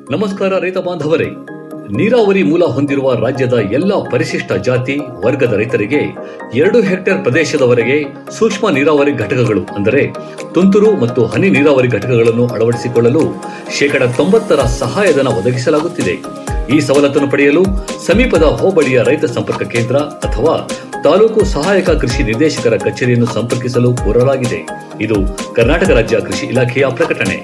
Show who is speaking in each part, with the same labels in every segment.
Speaker 1: ನಮಸ್ಕಾರ ರೈತ ಬಾಂಧವರೇ ನೀರಾವರಿ ಮೂಲ ಹೊಂದಿರುವ ರಾಜ್ಯದ ಎಲ್ಲ ಪರಿಶಿಷ್ಟ ಜಾತಿ ವರ್ಗದ ರೈತರಿಗೆ ಎರಡು ಹೆಕ್ಟೇರ್ ಪ್ರದೇಶದವರೆಗೆ ಸೂಕ್ಷ್ಮ ನೀರಾವರಿ ಘಟಕಗಳು ಅಂದರೆ ತುಂತುರು ಮತ್ತು ಹನಿ ನೀರಾವರಿ ಘಟಕಗಳನ್ನು ಅಳವಡಿಸಿಕೊಳ್ಳಲು ಶೇಕಡ ತೊಂಬತ್ತರ ಸಹಾಯಧನ ಒದಗಿಸಲಾಗುತ್ತಿದೆ ಈ ಸವಲತ್ತನ್ನು ಪಡೆಯಲು ಸಮೀಪದ ಹೋಬಳಿಯ ರೈತ ಸಂಪರ್ಕ ಕೇಂದ್ರ ಅಥವಾ ತಾಲೂಕು ಸಹಾಯಕ ಕೃಷಿ ನಿರ್ದೇಶಕರ ಕಚೇರಿಯನ್ನು ಸಂಪರ್ಕಿಸಲು ಕೋರಲಾಗಿದೆ ಇದು ಕರ್ನಾಟಕ ರಾಜ್ಯ ಕೃಷಿ ಇಲಾಖೆಯ ಪ್ರಕಟಣೆ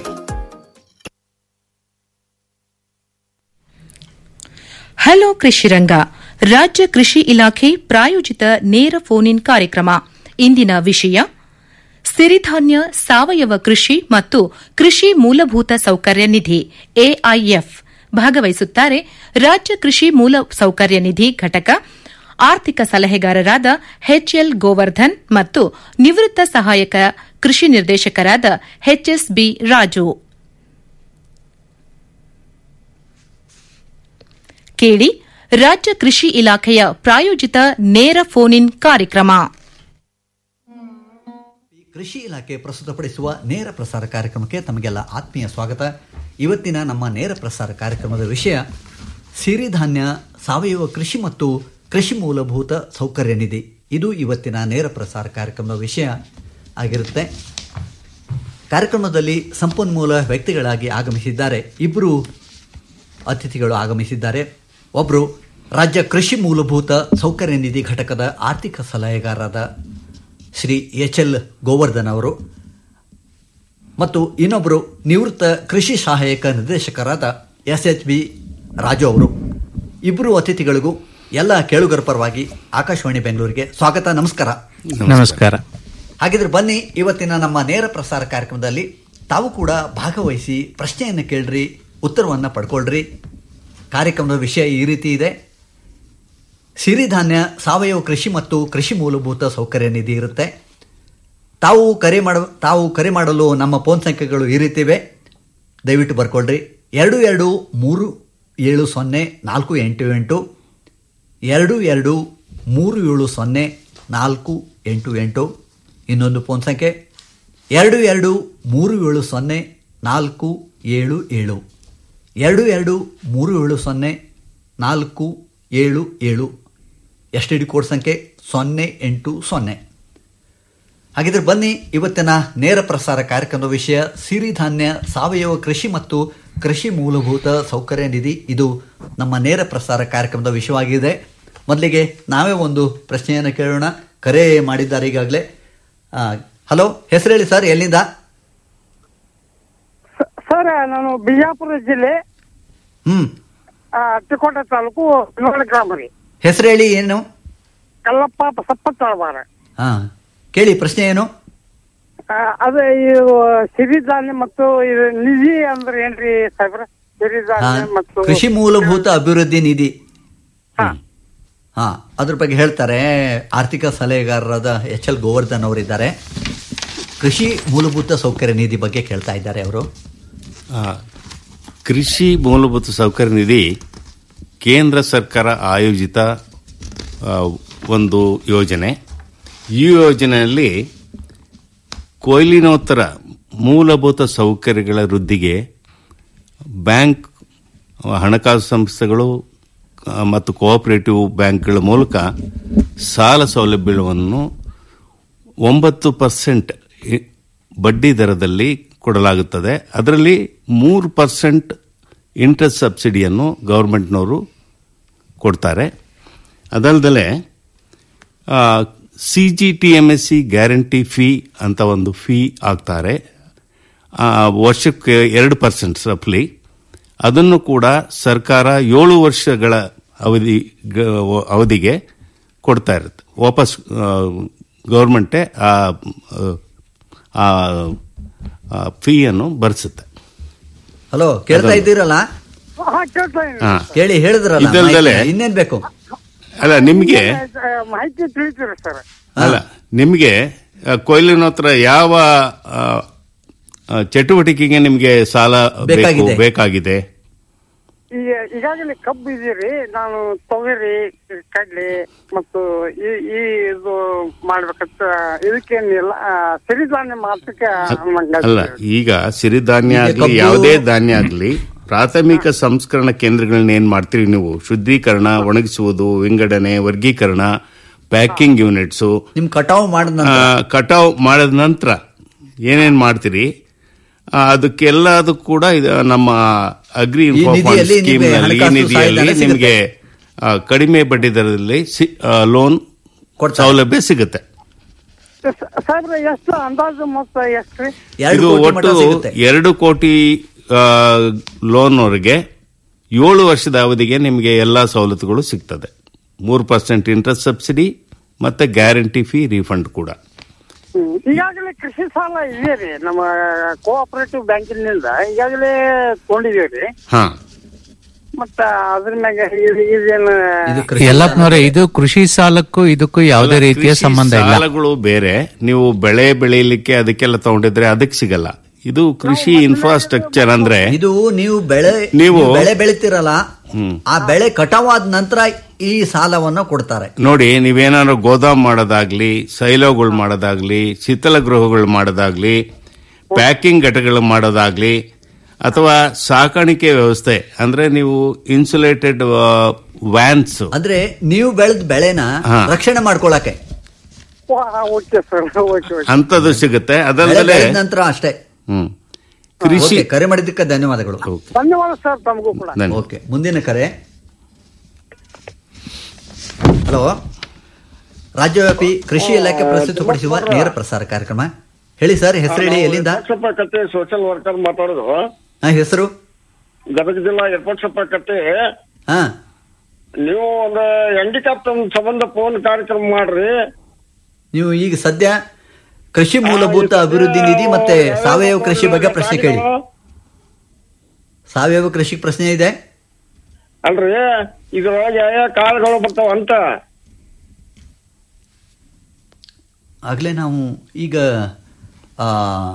Speaker 2: ಹಲೋ ಕೃಷಿರಂಗ ರಾಜ್ಯ ಕೃಷಿ ಇಲಾಖೆ ಪ್ರಾಯೋಜಿತ ನೇರ ಫೋನ್ ಇನ್ ಕಾರ್ಯಕ್ರಮ ಇಂದಿನ ವಿಷಯ ಸಿರಿಧಾನ್ಯ ಸಾವಯವ ಕೃಷಿ ಮತ್ತು ಕೃಷಿ ಮೂಲಭೂತ ಸೌಕರ್ಯ ನಿಧಿ ಎಐಎಫ್ ಭಾಗವಹಿಸುತ್ತಾರೆ ರಾಜ್ಯ ಕೃಷಿ ಮೂಲ ಸೌಕರ್ಯ ನಿಧಿ ಘಟಕ ಆರ್ಥಿಕ ಸಲಹೆಗಾರರಾದ ಎಚ್ಎಲ್ ಗೋವರ್ಧನ್ ಮತ್ತು ನಿವೃತ್ತ ಸಹಾಯಕ ಕೃಷಿ ನಿರ್ದೇಶಕರಾದ ಎಚ್ಎಸ್ಬಿ ರಾಜು ಕೇಳಿ ರಾಜ್ಯ ಕೃಷಿ ಇಲಾಖೆಯ ಪ್ರಾಯೋಜಿತ ನೇರ ಫೋನ್ ಇನ್ ಕಾರ್ಯಕ್ರಮ
Speaker 3: ಕೃಷಿ ಇಲಾಖೆ ಪ್ರಸ್ತುತಪಡಿಸುವ ನೇರ ಪ್ರಸಾರ ಕಾರ್ಯಕ್ರಮಕ್ಕೆ ತಮಗೆಲ್ಲ ಆತ್ಮೀಯ ಸ್ವಾಗತ ಇವತ್ತಿನ ನಮ್ಮ ನೇರ ಪ್ರಸಾರ ಕಾರ್ಯಕ್ರಮದ ವಿಷಯ ಸಿರಿಧಾನ್ಯ ಸಾವಯವ ಕೃಷಿ ಮತ್ತು ಕೃಷಿ ಮೂಲಭೂತ ಸೌಕರ್ಯ ನಿಧಿ ಇದು ಇವತ್ತಿನ ನೇರ ಪ್ರಸಾರ ಕಾರ್ಯಕ್ರಮದ ವಿಷಯ ಆಗಿರುತ್ತೆ ಕಾರ್ಯಕ್ರಮದಲ್ಲಿ ಸಂಪನ್ಮೂಲ ವ್ಯಕ್ತಿಗಳಾಗಿ ಆಗಮಿಸಿದ್ದಾರೆ ಇಬ್ಬರು ಅತಿಥಿಗಳು ಆಗಮಿಸಿದ್ದಾರೆ ಒಬ್ಬರು ರಾಜ್ಯ ಕೃಷಿ ಮೂಲಭೂತ ಸೌಕರ್ಯ ನಿಧಿ ಘಟಕದ ಆರ್ಥಿಕ ಸಲಹೆಗಾರರಾದ ಶ್ರೀ ಎಚ್ ಎಲ್ ಗೋವರ್ಧನ್ ಅವರು ಮತ್ತು ಇನ್ನೊಬ್ಬರು ನಿವೃತ್ತ ಕೃಷಿ ಸಹಾಯಕ ನಿರ್ದೇಶಕರಾದ ಎಸ್ ಎಚ್ ಬಿ ರಾಜು ಅವರು ಇಬ್ಬರು ಅತಿಥಿಗಳಿಗೂ ಎಲ್ಲ ಕೇಳುಗರ ಪರವಾಗಿ ಆಕಾಶವಾಣಿ ಬೆಂಗಳೂರಿಗೆ ಸ್ವಾಗತ ನಮಸ್ಕಾರ
Speaker 4: ನಮಸ್ಕಾರ
Speaker 3: ಹಾಗಿದ್ರೆ ಬನ್ನಿ ಇವತ್ತಿನ ನಮ್ಮ ನೇರ ಪ್ರಸಾರ ಕಾರ್ಯಕ್ರಮದಲ್ಲಿ ತಾವು ಕೂಡ ಭಾಗವಹಿಸಿ ಪ್ರಶ್ನೆಯನ್ನು ಕೇಳ್ರಿ ಉತ್ತರವನ್ನು ಪಡ್ಕೊಳ್ರಿ ಕಾರ್ಯಕ್ರಮದ ವಿಷಯ ಈ ರೀತಿ ಇದೆ ಸಿರಿಧಾನ್ಯ ಸಾವಯವ ಕೃಷಿ ಮತ್ತು ಕೃಷಿ ಮೂಲಭೂತ ಸೌಕರ್ಯ ನಿಧಿ ಇರುತ್ತೆ ತಾವು ಕರೆ ಮಾಡ ತಾವು ಕರೆ ಮಾಡಲು ನಮ್ಮ ಫೋನ್ ಸಂಖ್ಯೆಗಳು ಈ ರೀತಿ ಇವೆ ದಯವಿಟ್ಟು ಬರ್ಕೊಳ್ರಿ ಎರಡು ಎರಡು ಮೂರು ಏಳು ಸೊನ್ನೆ ನಾಲ್ಕು ಎಂಟು ಎಂಟು ಎರಡು ಎರಡು ಮೂರು ಏಳು ಸೊನ್ನೆ ನಾಲ್ಕು ಎಂಟು ಎಂಟು ಇನ್ನೊಂದು ಫೋನ್ ಸಂಖ್ಯೆ ಎರಡು ಎರಡು ಮೂರು ಏಳು ಸೊನ್ನೆ ನಾಲ್ಕು ಏಳು ಏಳು ಎರಡು ಎರಡು ಮೂರು ಏಳು ಸೊನ್ನೆ ನಾಲ್ಕು ಏಳು ಏಳು ಎಸ್ ಟಿ ಡಿ ಕೋಡ್ ಸಂಖ್ಯೆ ಸೊನ್ನೆ ಎಂಟು ಸೊನ್ನೆ ಹಾಗಿದ್ರೆ ಬನ್ನಿ ಇವತ್ತಿನ ನೇರ ಪ್ರಸಾರ ಕಾರ್ಯಕ್ರಮದ ವಿಷಯ ಸಿರಿಧಾನ್ಯ ಸಾವಯವ ಕೃಷಿ ಮತ್ತು ಕೃಷಿ ಮೂಲಭೂತ ಸೌಕರ್ಯ ನಿಧಿ ಇದು ನಮ್ಮ ನೇರ ಪ್ರಸಾರ ಕಾರ್ಯಕ್ರಮದ ವಿಷಯವಾಗಿದೆ ಮೊದಲಿಗೆ ನಾವೇ ಒಂದು ಪ್ರಶ್ನೆಯನ್ನು ಕೇಳೋಣ ಕರೆ ಮಾಡಿದ್ದಾರೆ ಈಗಾಗಲೇ ಹಲೋ ಹೆಸರು ಹೇಳಿ ಸರ್ ಎಲ್ಲಿಂದ
Speaker 5: ಸರ್ ನಾನು ಬಿಜಾಪುರ ಜಿಲ್ಲೆ
Speaker 3: ಹ್ಮ್
Speaker 5: ಆ, ಅಟ್ಟಿಕೋಟೆ ತಾಲೂಕು ಬಿಲ್ವಾಡ ಗ್ರಾಮ ರೀ
Speaker 3: ಹೆಸರು ಹೇಳಿ ಏನು
Speaker 5: ಕಲ್ಲಪ್ಪ ಬಸಪ್ಪ ತಳವಾರ
Speaker 3: ಹಾ ಕೇಳಿ ಪ್ರಶ್ನೆ ಏನು
Speaker 5: ಆ, ಅದೇ ಇದು ಸಿರಿಧಾನ್ಯ ಮತ್ತು ಇದು ನಿಧಿ ಅಂದ್ರೆ ಏನ್ರಿ ಸಾಹೇಬ್ರ
Speaker 3: ಹಾ,
Speaker 5: ಸಿರಿಧಾನ್ಯ ಮತ್ತು
Speaker 3: ಕೃಷಿ ಮೂಲಭೂತ ಅಭಿವೃದ್ಧಿ ನಿಧಿ
Speaker 5: ಹಾ.
Speaker 3: ಹಾ ಅದ್ರ ಬಗ್ಗೆ ಹೇಳ್ತಾರೆ ಆರ್ಥಿಕ ಸಲಹೆಗಾರರಾದ ಎಚ್ ಎಲ್ ಗೋವರ್ಧನ್ ಅವರಿದ್ದಾರೆ ಕೃಷಿ ಮೂಲಭೂತ ಸೌಕರ್ಯ ನಿಧಿ ಬಗ್ಗೆ ಕೇಳ್ತಾ ಇದ್ದಾರೆ ಅವರು
Speaker 4: ಆ, ಕೃಷಿ ಮೂಲಭೂತ ಸೌಕರ್ಯ ನಿಧಿ ಕೇಂದ್ರ ಸರ್ಕಾರ ಆಯೋಜಿತ ಆ, ಒಂದು ಯೋಜನೆ ಈ ಯೋಜನೆಯಲ್ಲಿ ಕೊಯ್ಲಿನೋತ್ತರ ಮೂಲಭೂತ ಸೌಕರ್ಯಗಳ ವೃದ್ಧಿಗೆ ಬ್ಯಾಂಕ್ ಹಣಕಾಸು ಸಂಸ್ಥೆಗಳು ಆ, ಮತ್ತು ಕೋಆಪರೇಟಿವ್ ಬ್ಯಾಂಕ್ಗಳ ಮೂಲಕ ಸಾಲ ಸೌಲಭ್ಯವನ್ನು ಒಂಬತ್ತು ಪರ್ಸೆಂಟ್ ಬಡ್ಡಿ ದರದಲ್ಲಿ ಕೊಡಲಾಗುತ್ತದೆ ಅದರಲ್ಲಿ ಮೂರು ಪರ್ಸೆಂಟ್ ಇಂಟ್ರೆಸ್ಟ್ ಸಬ್ಸಿಡಿಯನ್ನು ಗೌರ್ಮೆಂಟ್ನವರು ಕೊಡ್ತಾರೆ ಅದಲ್ಲದೆ C G T M S C guarantee fee ಅಂತ ಒಂದು ಫೀ ಹಾಕ್ತಾರೆ ಆ, ವರ್ಷಕ್ಕೆ ಎರಡು ಪರ್ಸೆಂಟ್ ರಫ್ಲಿ ಅದನ್ನು ಕೂಡ ಸರ್ಕಾರ ಏಳು ವರ್ಷಗಳ ಅವಧಿ ಗ- ಅವಧಿಗೆ ಕೊಡ್ತಾ ಇರುತ್ತೆ ವಾಪಸ್ ಗೌರ್ಮೆಂಟೇ ಆ ಆ ಫೀಯನ್ನು ಭರಿಸುತ್ತೆ
Speaker 3: ಹಲೋ ಕೇಳ್ತಾ ಇದ್ದೀರಲ್ಲ
Speaker 5: ಹಾ ಕೇಳ್ತಾ ಇದೀನಿ.
Speaker 4: ಹಾ.
Speaker 3: ಕೇಳಿ ಹೇಳಿದ್ರಲ್ಲ
Speaker 4: ಇದಲ್ದಲೆ-
Speaker 3: ಮಾಹಿತಿ. ಇನ್ನೇನ್ ಬೇಕು
Speaker 4: ಅಲ್ಲ ನಿಮಗೆ
Speaker 5: ಆ, ಮಾಹಿತಿ ತಿಳಿತೀರಿ ಸರ್
Speaker 4: ಅಲ್ಲ ನಿಮಗೆ ಕೊಯ್ಲಿನೋತ್ರ ಯಾವ ಆ, ಆ, ಚಟುವಟಿಕೆಗೆ ನಿಮಗೆ ಸಾಲ ಬೇಕು
Speaker 3: ಬೇಕಾಗಿದೆ.
Speaker 4: ಬೇಕಾಗಿದೆ
Speaker 5: ಈಗ ಈಗಾಗಲೇ ಕಬ್ಬು ಇದೀರಿ ನಾನು ತೊಗರಿ ಕಡ್ಲೆ ಮತ್ತು ಈ ಈ ಇದು ಮಾಡ್ಬೇಕಂತ ಇದಕ್ಕೇನಿಲ್ಲ ಆ, ಸಿರಿಧಾನ್ಯ ಮಾತ್ರಕ್ಕೆ
Speaker 4: ಅಲ್ಲ ಈಗ ಸಿರಿಧಾನ್ಯ
Speaker 3: ಈಗ
Speaker 4: ಆಗ್ಲಿ
Speaker 3: ಕಬ್ಬು-
Speaker 4: ಯಾವುದೇ ಧಾನ್ಯ ಆಗ್ಲಿ ಪ್ರಾಥಮಿಕ ಸಂಸ್ಕರಣ ಕೇಂದ್ರಗಳನ್ನ ಏನ್ ಮಾಡ್ತೀರಿ ನೀವು ಶುದ್ಧೀಕರಣ ಒಣಗಿಸುವುದು ವಿಂಗಡಣೆ ವರ್ಗೀಕರಣ ಪ್ಯಾಕಿಂಗ್ ಯೂನಿಟ್ಸು
Speaker 3: ನಿಮ್ ಕಟಾವು ಮಾಡಿದ ನಂತರ
Speaker 4: ಕಟಾವ್ ಮಾಡಿದ ನಂತರ ಏನೇನ್ ಮಾಡ್ತೀರಿ ಆ, ಅದಕ್ಕೆಲ್ಲದೂ ಕೂಡ ಇದು ನಮ್ಮ ಅಗ್ರಿ
Speaker 3: ಈ ನಿಧಿಯಲ್ಲಿ
Speaker 4: ಸ್ಕೀಮ್
Speaker 3: ನಿಮಗೆ
Speaker 4: ನಲ್ಲಿ ಈ
Speaker 3: ಹಣಕಾಸು
Speaker 4: ನಿಧಿಯಲ್ಲಿ
Speaker 3: ಸಹಾಯಧನ ಸಿಗುತ್ತೆ.
Speaker 4: ನಿಮಗೆ ಆ, ಕಡಿಮೆ ಬಡ್ಡಿ ದರದಲ್ಲಿ ಲೋನ್
Speaker 3: ಕೊಡ್ತಾರೆ.
Speaker 4: ಸೌಲಭ್ಯ ಸಿಗುತ್ತೆ
Speaker 5: ಸಾಹೇಬ್ರೆ ಎಷ್ಟು ಅಂದಾಜು ಮೊತ್ತ ಎಷ್ಟ್ರಿ
Speaker 3: ಎರಡು
Speaker 4: ಇದು
Speaker 3: ಕೋಟಿ ಮಟ್ಟ
Speaker 4: ಒಟ್ಟು
Speaker 3: ಸಿಗುತ್ತೆ
Speaker 4: ಎರಡು ಕೋಟಿ ಲೋನ್ ವರೆಗೆ ಏಳು ವರ್ಷದ ಅವಧಿಗೆ ನಿಮಗೆ ಎಲ್ಲಾ ಸವಲತ್ತುಗಳು ಸಿಗ್ತದೆ ಮೂರು ಪರ್ಸೆಂಟ್ ಇಂಟ್ರೆಸ್ಟ್ ಸಬ್ಸಿಡಿ ಮತ್ತೆ ಗ್ಯಾರಂಟಿ ಫೀ ರೀಫಂಡ್ ಕೂಡ
Speaker 5: ಹ್ಮ್. ಈಗಾಗಲೇ ಕೃಷಿ ಸಾಲ ಇದೆ ರೀ ನಮ್ಮ ಕೋಆಪರೇಟಿವ್ ಬ್ಯಾಂಕಿನಿಂದ ಈಗಾಗಲೇ ಕೊಂಡಿದೀವಿ ರೀ
Speaker 4: ಹಾ
Speaker 5: ಮತ್ತ ಅದ್ರ ಮ್ಯಾಗ ಇದ್- ಇದೇನು
Speaker 3: ಇದು ಕೃಷಿ
Speaker 6: ಯಲ್ಲಪ್ಪನವರೇ ಇದು ಕೃಷಿ ಸಾಲಕ್ಕೂ ಇದಕ್ಕೂ ಯಾವುದೇ
Speaker 4: ಅಲ್ಲ,
Speaker 6: ರೀತಿಯ
Speaker 4: ಕೃಷಿ
Speaker 6: ಸಂಬಂಧ ಇಲ್ಲ
Speaker 4: ಸಾಲಗಳು ಬೇರೆ ನೀವು ಬೆಳೆ ಬೆಳೆಯಲಿಕ್ಕೆ ಅದಕ್ಕೆಲ್ಲ ತಗೊಂಡಿದ್ರೆ ಅದಕ್ಕೆ ಸಿಗಲ್ಲ ಇದು ಕೃಷಿ ಇನ್ಫ್ರಾಸ್ಟ್ರಕ್ಚರ್ ಅಂದ್ರೆ
Speaker 3: ಇದು ನೀವು ಬೆಳೆ
Speaker 4: ನೀವು-
Speaker 3: ನೀವು ಬೆಳೆ ಬೆಳಿತೀರಲ್ಲ ಆ ಬೆಳೆ ಕಟಾವಾದ ನಂತರ ಈ ಸಾಲವನ್ನ ಕೊಡ್ತಾರೆ
Speaker 4: ನೋಡಿ ನೀವೇನಾದ್ರು ಗೋದಾಮ್ ಮಾಡೋದಾಗ್ಲಿ ಸೈಲೋಗಳು ಮಾಡೋದಾಗ್ಲಿ ಶೀತಲ ಗೃಹಗಳು ಮಾಡೋದಾಗ್ಲಿ ಪ್ಯಾಕಿಂಗ್ ಘಟಕಗಳು ಮಾಡೋದಾಗ್ಲಿ ಅಥವಾ ಸಾಕಾಣಿಕೆ ವ್ಯವಸ್ಥೆ ಅಂದ್ರೆ ನೀವು ಇನ್ಸುಲೇಟೆಡ್ ವ್ಯಾನ್ಸ್
Speaker 3: ಅಂದ್ರೆ ನೀವು ಬೆಳೆದ ಬೆಳೆನ
Speaker 4: ಹಾ.
Speaker 3: ರಕ್ಷಣೆ ಮಾಡ್ಕೊಳಕ್ಕೆ
Speaker 5: ಓಕೆ ಸರ್ ಓಕೆ ಓಕೆ
Speaker 4: ಅಂತದ್ದು ಸಿಗುತ್ತೆ
Speaker 3: ಬೆಳೆ
Speaker 4: ಅದಲ್ಲದೆ
Speaker 3: ಬೆಳೆದ ನಂತರ ಅಷ್ಟೇ
Speaker 4: ಹ್ಮ್ ಕೃಷಿ
Speaker 3: ಓಕೆ, ಕರೆ ಮಾಡಿದ್ದಕ್ಕೆ ಧನ್ಯವಾದಗಳು
Speaker 5: ಧನ್ಯವಾದ ಸರ್ ತಮಗೂ ಕೂಡ
Speaker 4: ಧನ್ಯ-
Speaker 3: ಓಕೆ ಮುಂದಿನ ಕರೆ ಹಲೋ ರಾಜ್ಯವ್ಯಾಪಿ ಕೃಷಿ ಇಲಾಖೆ ಪ್ರಸ್ತುತಪಡಿಸುವ ನೇರ ಪ್ರಸಾರ ಕಾರ್ಯಕ್ರಮ ಹೇಳಿ ಸರ್ ಹೆಸರು ಹೇಳಿ ಎಲ್ಲಿಂದ
Speaker 7: ಯರ್ಪಟ್ಸಪ್ಪ ಕಟ್ಟೆ ಸೋಷಿಯಲ್ ವರ್ಕರ್ ಮಾತಾಡೋದು
Speaker 3: ಹಾ ಹೆಸರು
Speaker 7: ಗದಗ ಜಿಲ್ಲಾ ಯರ್ಪಟ್ಸಪ್ಪ ಕಟ್ಟೆ
Speaker 3: ಹಾ
Speaker 7: ನೀವು ಒಂದು ಹ್ಯಾಂಡಿಕ್ಯಾಪ್ ಸಂಬಂಧ ಫೋನ್ ಕಾರ್ಯಕ್ರಮ ಮಾಡ್ರಿ
Speaker 3: ನೀವು ಈಗ ಸದ್ಯ ಕೃಷಿ ಮೂಲಭೂತ ಅಭಿವೃದ್ಧಿ ನಿಧಿ ಮತ್ತೆ ಸಾವಯವ ಕೃಷಿ ಬಗ್ಗೆ ಪ್ರಶ್ನೆ ಕೇಳಿ ಸಾವಯವ ಕೃಷಿ ಪ್ರಶ್ನೆ ಇದೆ
Speaker 7: ಅಲ್ರಿ ಇದ್ರೊಳಗೆ ಯಾವ ಕಾಳುಗಳು ಬರ್ತಾವ ಅಂತ
Speaker 3: ಆಗಲೇ ನಾವು ಈಗ ಆ,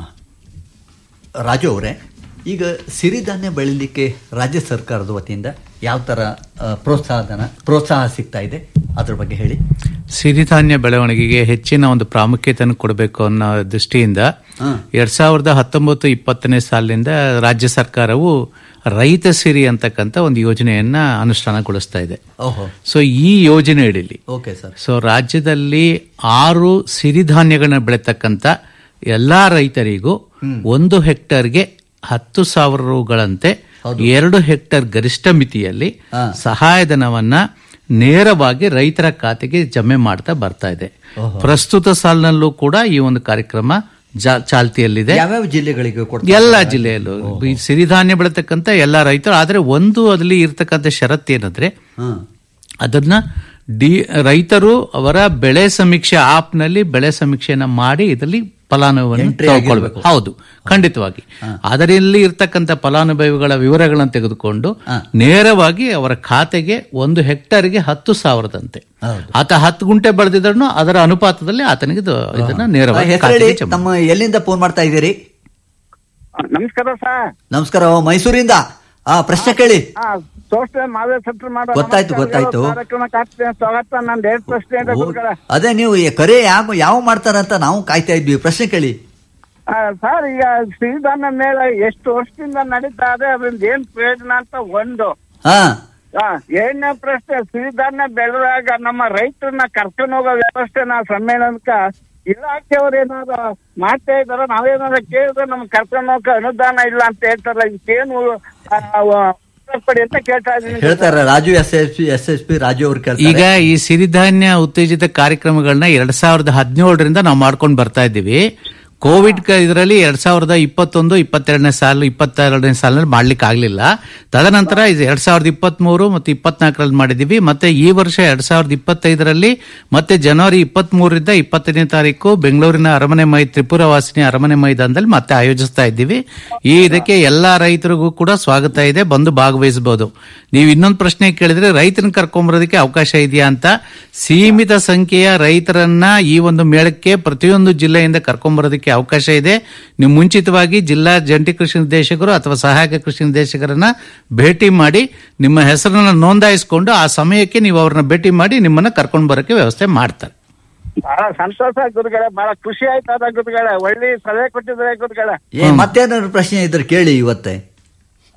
Speaker 3: ರಾಜು ಅವರೇ ಈಗ ಸಿರಿಧಾನ್ಯ ಬೆಳಿಲಿಕ್ಕೆ ರಾಜ್ಯ ಸರ್ಕಾರದ ವತಿಯಿಂದ ಯಾವ ಥರ ಆ, ಪ್ರೋತ್ಸಾಹಧನ ಪ್ರೋತ್ಸಾಹ ಸಿಗ್ತಾ ಇದೆ ಅದ್ರ ಬಗ್ಗೆ ಹೇಳಿ
Speaker 6: ಸಿರಿಧಾನ್ಯ ಬೆಳವಣಿಗೆಗೆ ಹೆಚ್ಚಿನ ಒಂದು ಪ್ರಾಮುಖ್ಯತೆಯನ್ನು ಕೊಡಬೇಕು ಅನ್ನೋ ದೃಷ್ಟಿಯಿಂದ
Speaker 3: ಹಾ.
Speaker 6: ಎರಡ್ ಸಾವಿರದ ಹತ್ತೊಂಬತ್ತು ಇಪ್ಪತ್ತನೇ ಸಾಲಿನಿಂದ ರಾಜ್ಯ ಸರ್ಕಾರವು ರೈತ ಸಿರಿ ಅಂತಕ್ಕಂಥ ಒಂದು ಯೋಜನೆಯನ್ನ ಅನುಷ್ಠಾನಗೊಳಿಸ್ತಾ ಇದೆ
Speaker 3: ಓಹೋ
Speaker 6: ಸೊ ಈ ಯೋಜನೆ ಅಡಿಲಿ
Speaker 3: ಓಕೆ ಸರ್
Speaker 6: ಸೊ ರಾಜ್ಯದಲ್ಲಿ ಆರು ಸಿರಿಧಾನ್ಯಗಳನ್ನ ಬೆಳೆತಕ್ಕಂತ ಎಲ್ಲಾ ರೈತರಿಗೂ ಒಂದು ಹೆಕ್ಟರ್ಗೆ ಹತ್ತು ಸಾವಿರ ರುಗಳಂತೆ ಎರಡು ಹೆಕ್ಟರ್ ಗರಿಷ್ಠ ಮಿತಿಯಲ್ಲಿ
Speaker 3: ಹಾ.
Speaker 6: ಸಹಾಯಧನವನ್ನ ನೇರವಾಗಿ ರೈತರ ಖಾತೆಗೆ ಜಮೆ ಮಾಡ್ತಾ ಬರ್ತಾ ಇದೆ ಪ್ರಸ್ತುತ ಸಾಲಿನಲ್ಲೂ ಕೂಡ ಈ ಒಂದು ಕಾರ್ಯಕ್ರಮ ಜಾ- ಚಾಲ್ತಿಯಲ್ಲಿದೆ
Speaker 3: ಯಾವ್ಯಾವ ಜಿಲ್ಲೆಗಳಿಗೆ ಕೊಡ್ತಾರೆ
Speaker 6: ಎಲ್ಲ ಜಿಲ್ಲೆಯಲ್ಲೂ ಈ ಸಿರಿಧಾನ್ಯ ಬೆಳತಕ್ಕಂತ ಎಲ್ಲ ರೈತರು ಆದ್ರೆ ಒಂದು ಅದಲ್ಲಿ ಇರ್ತಕ್ಕಂಥ ಷರತ್ತು ಏನಂದ್ರೆ
Speaker 3: ಹಾ
Speaker 6: ಅದನ್ನ ಡಿ ರೈತರು ಅವರ ಬೆಳೆ ಸಮೀಕ್ಷೆ ಆಪ್ ನಲ್ಲಿ ಬೆಳೆ ಸಮೀಕ್ಷೆಯನ್ನ ಮಾಡಿ ಇದರಲ್ಲಿ ಫಲಾನುಭವಿಯನ್ನು
Speaker 3: Entry
Speaker 6: ತಗೊಳ್ಬೇಕು ಹೌದು ಖಂಡಿತವಾಗಿ ಅದರಲ್ಲಿ ಇರ್ತಕ್ಕಂಥ ಫಲಾನುಭವಿಗಳ ವಿವರಗಳನ್ನು ತೆಗೆದುಕೊಂಡು ನೇರವಾಗಿ ಅವರ ಖಾತೆಗೆ ಒಂದು ಹೆಕ್ಟರ್ಗೆ ಹತ್ತು ಸಾವಿರದಂತೆ
Speaker 3: ಹೌದು.
Speaker 6: ಆತ ಹತ್ತು ಗುಂಟೆ ಬೆಳೆದಿದ್ರು ಅದರ ಅನುಪಾತದಲ್ಲಿ ಆತನಿಗೆ ಇದು- ಇದನ್ನ ನೇರವಾಗಿ
Speaker 3: ಹೆಸರು ಹೇಳಿ
Speaker 6: ಖಾತೆಗೆ ಜಮಾ
Speaker 3: ತಮ್ಮ ಎಲ್ಲಿಂದ ಫೋನ್ ಮಾಡ್ತಾ ಇದ್ದೀರಿ
Speaker 5: ನಮಸ್ಕಾರ ಸರ್
Speaker 3: ನಮಸ್ಕಾರ ಓ, ಮೈಸೂರಿಂದ ಆ ಪ್ರಶ್ನೆ ಕೇಳಿ
Speaker 5: ಹಾ ಸೋಸ್ತೆ ಮಾವೇ ಸೆಟ್ಲ್ ಮಾಡೋ
Speaker 3: ಗೊತ್ತಾಯ್ತು, ಗೊತ್ತಾಯ್ತು.
Speaker 5: ಕಾರ್ಯಕ್ರಮಕ್ಕೆ ಆಗ್ತದೆ ಸ್ವಾಗತ ನಾನು ಡೇಟ್ ಪ್ರಶ್ನೆ ಅಂತ
Speaker 3: ಓ,
Speaker 5: ಗುರುಗಳೇ.
Speaker 3: ಅದೇ ನೀವು ಈ ಕರೆ ಯಾವ ಯಾವ ಮಾಡ್ತಾರಂತ ನಾವು ಕಾಯ್ತಾ ಇದ್ವಿ ಪ್ರಶ್ನೆ ಕೇಳಿ
Speaker 5: ಆ, ಸರ್ ಈಗ ಸಿರಿಧಾನ್ಯ ಮೇಳ ಎಷ್ಟು ವರ್ಷದಿಂದ ನಡೀತಾ ಇದೆ ಅದರಿಂದ ಏನ್ ಪ್ರಯೋಜನ ಅಂತ ಒಂದು
Speaker 3: ಹಾ
Speaker 5: ಆ, ಎರಡನೇ ಪ್ರಶ್ನೆ ಸಿರಿಧಾನ್ಯ ಬೆಳೆದಾಗ ನಮ್ಮ ರೈತರನ್ನ ಕರ್ಕೊಂಡು ಹೋಗೋ ವ್ಯವಸ್ಥೆ ನಾ ಸಮ್ಮೇಳನಕ್ಕ ಇಲಾಖೆಯವ್ರು ಏನಾದ್ರು ಮಾಡ್ತಾ ಇದಾರ ನಾವೇನಾದ್ರು ಕೇಳಿದ್ರೆ ನಮ್ಗೆ ಕರ್ಕೊಂಡು ಹೋಗಕ್ಕೆ ಅನುದಾನ ಇಲ್ಲ ಅಂತ ಹೇಳ್ತಾರಲ್ಲ ಇದಕ್ಕೇನು ಆ, ವ- ಉತ್ತರ ಕೊಡಿ ಅಂತ ಕೇಳ್ತಾ ಇದೀನಿ
Speaker 3: ಹೇಳ್ತಾರ Raju S S P S S P Raju ಅವ್ರು
Speaker 6: ಈಗ
Speaker 3: ಕೇಳ್ತಾರೆ
Speaker 6: ಈ ಸಿರಿಧಾನ್ಯ ಉತ್ತೇಜಿತ ಕಾರ್ಯಕ್ರಮಗಳನ್ನ ಎರಡ್ ಸಾವಿರದ ಹದಿನೇಳರಿಂದ ನಾವು ಮಾಡ್ಕೊಂಡು ಬರ್ತಾ ಇದ್ದೀವಿ ಕೋವಿಡ್ ಇದರಲ್ಲಿ ಎರಡ್ ಸಾವಿರದ ಇಪ್ಪತ್ತೊಂದು ಇಪ್ಪತ್ತೆರಡನೇ ಸಾಲು ಇಪ್ಪತ್ತೆರಡನೇ ಸಾಲಿನಲ್ಲಿ ಮಾಡ್ಲಿಕ್ಕೆ ಆಗ್ಲಿಲ್ಲ ತದನಂತರ ಇದು ಎರಡ್ ಸಾವಿರದ ಇಪ್ಪತ್ತ್ ಮೂರು ಮತ್ತು ಇಪ್ಪತ್ನಾಲ್ಕರಲ್ಲಿ ಮಾಡಿದೀವಿ ಮತ್ತೆ ಈ ವರ್ಷ ಎರಡ್ ಸಾವಿರದ ಇಪ್ಪತ್ತೈದರಲ್ಲಿ ಮತ್ತೆ ಜನವರಿ ಇಪ್ಪತ್ತ್ ಮೂರರಿಂದ ಇಪ್ಪತ್ತನೇ ತಾರೀಕು ಬೆಂಗಳೂರಿನ ಅರಮನೆ ಮೈ ತ್ರಿಪುರ ವಾಸಿನಿ ಅರಮನೆ ಮೈದಾನದಲ್ಲಿ ಮತ್ತೆ ಆಯೋಜಿಸ್ತಾ ಇದ್ದೀವಿ ಈ ಇದಕ್ಕೆ ಎಲ್ಲಾ ರೈತರಿಗೂ ಕೂಡ ಸ್ವಾಗತ ಇದೆ ಬಂದು ಭಾಗವಹಿಸಬಹುದು ನೀವು ಇನ್ನೊಂದು ಪ್ರಶ್ನೆ ಕೇಳಿದ್ರೆ ರೈತರನ್ನ ಕರ್ಕೊಂಬರೋದಕ್ಕೆ ಅವಕಾಶ ಇದೆಯಾ ಅಂತ ಸೀಮಿತ ಸಂಖ್ಯೆಯ ರೈತರನ್ನ ಈ ಒಂದು ಮೇಳಕ್ಕೆ ಪ್ರತಿಯೊಂದು ಜಿಲ್ಲೆಯಿಂದ ಕರ್ಕೊಂಬರೋದಕ್ಕೆ ಅವಕಾಶ ಇದೆ ನೀವು ಮುಂಚಿತವಾಗಿ ಜಿಲ್ಲಾ ಜಂಟಿ ಕೃಷಿ ನಿರ್ದೇಶಕರು ಅಥವಾ ಸಹಾಯಕ ಕೃಷಿ ನಿರ್ದೇಶಕರನ್ನ ಭೇಟಿ ಮಾಡಿ ನಿಮ್ಮ ಹೆಸರನ್ನ ನೋಂದಾಯಿಸಿಕೊಂಡು ಆ ಸಮಯಕ್ಕೆ ನೀವು ಅವ್ರನ್ನ ಭೇಟಿ ಮಾಡಿ ನಿಮ್ಮನ್ನ ಕರ್ಕೊಂಡು ಬರೋಕೆ ವ್ಯವಸ್ಥೆ ಮಾಡ್ತಾರೆ
Speaker 5: ಬಹಳ ಸಂತೋಷ ಗುರುಗಳೇ ಬಹಳ ಖುಷಿ ಆಯ್ತದ ಗುರುಗಳೇ ಒಳ್ಳೆ ಸಲಹೆ ಕೊಟ್ಟಿದ್ರೆ ಗುರುಗಳೇ
Speaker 3: ಏ ಮತ್ತೇನಾದ್ರು ಪ್ರಶ್ನೆ ಇದ್ರೆ ಕೇಳಿ ಇವತ್ತೆ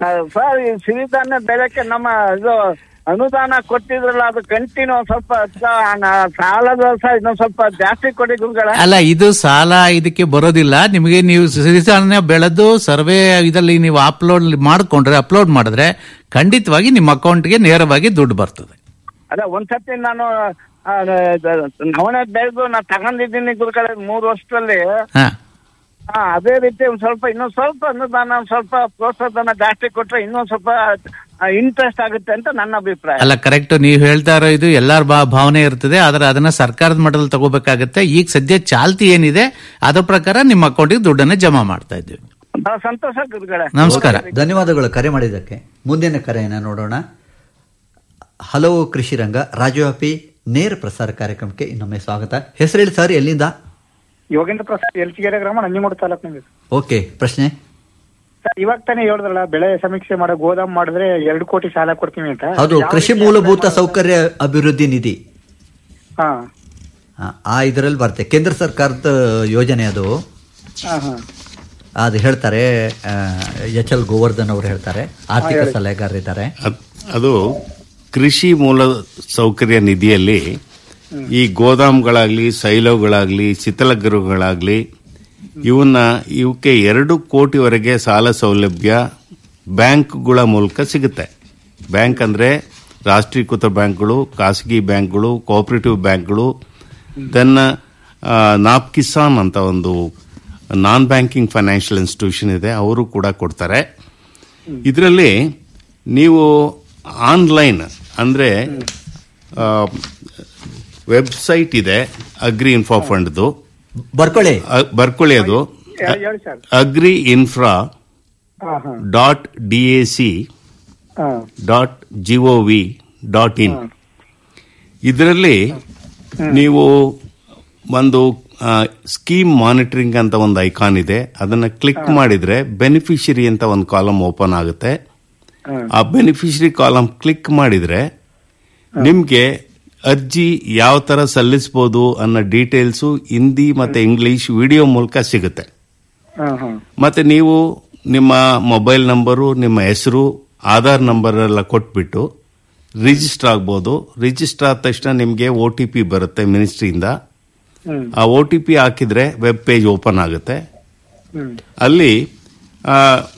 Speaker 5: ಸರ್ ಈ ಸಿರಿಧಾನ್ಯ ಬೆಳೆಕ್ಕೆ ನಮ್ಮ ಇದು ಅನುದಾನ ಕೊಟ್ಟಿದ್ರಲ್ಲ ಅದು ಕಂಟಿನ್ಯೂ ಸ್ವಲ್ಪ ಸ- ನ- ಸಾಲದ ಸಹ ಇನ್ನೊಂದ್ ಸ್ವಲ್ಪ ಜಾಸ್ತಿ ಕೊಡಿ ಗುರುಗಳ
Speaker 6: ಅಲ್ಲ ಇದು ಸಾಲ ಇದಕ್ಕೆ ಬರೋದಿಲ್ಲ ನಿಮಗೆ ನೀವು ಸಿರಿಧಾನ್ಯ ಬೆಳೆದು ಸರ್ವೆ ಇದರಲ್ಲಿ ನೀವು ಅಪ್ಲೋಡ್ ಮಾಡ್ಕೊಂಡ್ರೆ ಅಪ್ಲೋಡ್ ಮಾಡಿದ್ರೆ ಖಂಡಿತವಾಗಿ ನಿಮ್ಮ ಅಕೌಂಟ್ಗೆ ನೇರವಾಗಿ ದುಡ್ಡು ಬರ್ತದೆ
Speaker 5: ಅದೇ ಒಂದ್ಸತಿ ನಾನು ಆ, ದ- ನವಣೆ ಬೆಳೆದು ನಾ ತಗೊಂಡಿದ್ದೀನಿ ಗುರುಗಳ ಮೂರು ವರ್ಷದಲ್ಲಿ
Speaker 6: ಹಾ
Speaker 5: ಹಾ ಅದೇ ರೀತಿ ಒಂದ್ ಸ್ವಲ್ಪ ಇನ್ನೊಂದ್ ಸ್ವಲ್ಪ ಅನುದಾನ ಒಂದ್ ಸ್ವಲ್ಪ ಪ್ರೋತ್ಸಾಹಧನ ಜಾಸ್ತಿ ಕೊಟ್ರೆ ಇನ್ನೊಂದ್ ಸ್ವಲ್ಪ ಇಂಟ್ರೆಸ್ಟ್ ಆಗುತ್ತೆ ಅಂತ ನನ್ನ ಅಭಿಪ್ರಾಯ
Speaker 6: ಅಲ್ಲ ಕರೆಕ್ಟ್ ನೀವು ಹೇಳ್ತಾ ಇರೋ ಇದು ಎಲ್ಲಾರ ಭಾ- ಭಾವನೆ ಇರ್ತದೆ ಆದ್ರೆ ಅದನ್ನ ಸರ್ಕಾರದ ಮಟ್ಟದಲ್ಲಿ ತಗೋಬೇಕಾಗತ್ತೆ ಈಗ ಸದ್ಯ ಚಾಲ್ತಿ ಏನಿದೆ ಅದ್ರ ಪ್ರಕಾರ ನಿಮ್ಮ ಅಕೌಂಟಿಗೆ ದುಡ್ಡನ್ನ ಜಮಾ ಮಾಡ್ತಾ ಇದ್ದೀವಿ
Speaker 5: ಬಹಳ ಸಂತೋಷ ಗುರುಗಳೇ
Speaker 6: ನಮಸ್ಕಾರ
Speaker 3: ಧನ್ಯವಾದಗಳು ಕರೆ ಮಾಡಿದ್ದಕ್ಕೆ ಮುಂದಿನ ಕರೆಯನ್ನು ನೋಡೋಣ ಹಲವು ಕೃಷಿ ರಂಗ ರಾಜ್ಯವ್ಯಾಪಿ ನೇರ ಪ್ರಸಾರ ಕಾರ್ಯಕ್ರಮಕ್ಕೆ ಇನ್ನೊಮ್ಮೆ ಸ್ವಾಗತ ಹೆಸರು ಹೇಳಿ ಸರ್ ಎಲ್ಲಿಂದ
Speaker 8: ಯೋಗೇಂದ್ರ ಪ್ರಸಾದ್ ಎಲ್ಚಿಗೆರೆ ಗ್ರಾಮ ನಂಜನಗೂಡು ತಾಲೂಕಿನಲ್ಲಿ
Speaker 3: ಓಕೆ ಪ್ರಶ್ನೆ
Speaker 8: ಸರ್ ಇವಾಗ ತಾನೇ ಹೇಳಿದ್ರಲ್ಲ ಬೆಳೆ ಸಮೀಕ್ಷೆ ಮಾಡೋ ಗೋದಾಮ್ ಮಾಡಿದ್ರೆ ಎರಡು ಕೋಟಿ ಸಾಲ ಕೊಡ್ತೀವಿ ಅಂತ
Speaker 3: ಅದು
Speaker 8: ಯಾವ
Speaker 3: ಕೃಷಿ
Speaker 8: ರೀತಿ
Speaker 3: ಮೂಲಭೂತ
Speaker 8: apply ಮಾಡೋದು?
Speaker 3: ಸೌಕರ್ಯ ಅಭಿವೃದ್ಧಿ ನಿಧಿ
Speaker 8: ಹಾ
Speaker 3: ಆ, ಆ ಇದರಲ್ಲಿ ಬರುತ್ತೆ ಕೇಂದ್ರ ಸರ್ಕಾರದ ಯೋಜನೆ ಅದು
Speaker 8: ಹಾ ಹಾ
Speaker 3: ಅದು ಹೇಳ್ತಾರೆ ಎಚ್ ಎಲ್ ಗೋವರ್ಧನ್ ಅವರು ಹೇಳ್ತಾರೆ ಆರ್ಥಿಕ
Speaker 8: ಹೇಳಿ.
Speaker 3: ಸಲಹೆಗಾರರಿದ್ದಾರೆ
Speaker 4: ಅದ್- ಅದು ಕೃಷಿ ಮೂಲ ಸೌಕರ್ಯ ನಿಧಿಯಲ್ಲಿ ಈ ಗೋದಾಮ್ಗಳಾಗ್ಲಿ ಸೈಲೋಗಳಾಗ್ಲಿ ಶೀತಲಗೃಹಗಳಾಗ್ಲಿ ಇವನ್ನ ಇವಕ್ಕೆ ಎರಡು ಕೋಟಿವರೆಗೆ ಸಾಲ ಸೌಲಭ್ಯ ಬ್ಯಾಂಕ್ಗಳ ಮೂಲಕ ಸಿಗುತ್ತೆ ಬ್ಯಾಂಕ್ ಅಂದ್ರೆ ರಾಷ್ಟ್ರೀಕೃತ ಬ್ಯಾಂಕ್ಗಳು ಖಾಸಗಿ ಬ್ಯಾಂಕ್ಗಳು ಕೋಆಪರೇಟಿವ್ ಬ್ಯಾಂಕ್ಗಳು ದೆನ್ ನಾಪ್ ಕಿಸಾನ್ ಅಂತ ಒಂದು ನಾನ್ ಬ್ಯಾಂಕಿಂಗ್ ಫೈನಾನ್ಷಿಯಲ್ ಇನ್ಸ್ಟಿಟ್ಯೂಷನ್ ಇದೆ ಅವರು ಕೂಡ ಕೊಡ್ತಾರೆ ಇದರಲ್ಲಿ ನೀವು ಆನ್ಲೈನ್ ಅಂದ್ರೆ ವೆಬ್ಸೈಟ್ ಇದೆ ಅಗ್ರಿ ಇನ್ಫಾ ಫಂಡ್ದು
Speaker 3: ಬರ್ಕೊಳ್ಳಿ
Speaker 4: ಅ- ಬರ್ಕೊಳ್ಳಿ ಅದು
Speaker 8: ಹೇಳಿ ಹೇಳಿ ಸರ್
Speaker 4: ಅಗ್ರಿ ಇನ್ಫ್ರಾ
Speaker 8: ಹಾ ಹಾ
Speaker 4: ಡಾಟ್ ಡಿ ಎ ಸಿ
Speaker 8: ಹಾ
Speaker 4: ಡಾಟ್ ಜಿಒವಿ ಡಾಟ್ ಇನ್ ಇದರಲ್ಲಿ ನೀವು ಒಂದು ಸ್ಕೀಮ್ ಮಾನಿಟರಿಂಗ್ ಅಂತ ಒಂದು ಐಕಾನ್ ಇದೆ ಅದನ್ನ ಕ್ಲಿಕ್ ಮಾಡಿದ್ರೆ ಬೆನಿಫಿಷರಿ ಅಂತ ಒಂದು ಕಾಲಮ್ ಓಪನ್ ಆಗುತ್ತೆ ಆ ಬೆನಿಫಿಷರಿ ಕಾಲಮ್ ಕ್ಲಿಕ್ ಮಾಡಿದ್ರೆ ನಿಮ್ಗೆ ಅರ್ಜಿ ಯಾವ ತರ ಸಲ್ಲಿಸಬಹುದು ಅನ್ನೋ ಡೀಟೇಲ್ಸು ಹಿಂದಿ ಮತ್ತೆ ಇಂಗ್ಲಿಷ್ ವಿಡಿಯೋ ಮೂಲಕ ಸಿಗುತ್ತೆ
Speaker 8: ಹಾ ಹಾ
Speaker 4: ಮತ್ತೆ ನೀವು ನಿಮ್ಮ ಮೊಬೈಲ್ ನಂಬರು ನಿಮ್ಮ ಹೆಸರು ಆಧಾರ್ ನಂಬರ್ ಎಲ್ಲ ಕೊಟ್ಬಿಟ್ಟು ರಿಜಿಸ್ಟರ್ ಆಗ್ಬೋದು ರಿಜಿಸ್ಟರ್ ಆದ ತಕ್ಷಣ ನಿಮಗೆ ಒ ಟಿ ಪಿ ಬರುತ್ತೆ ಮಿನಿಸ್ಟ್ರಿಯಿಂದ
Speaker 8: ಹ್ಮ್
Speaker 4: ಆ ಒ ಟಿ ಪಿ ಹಾಕಿದ್ರೆ ವೆಬ್ ಪೇಜ್ ಓಪನ್ ಆಗುತ್ತೆ
Speaker 8: ಹ್ಮ್
Speaker 4: ಅಲ್ಲಿ ಆ,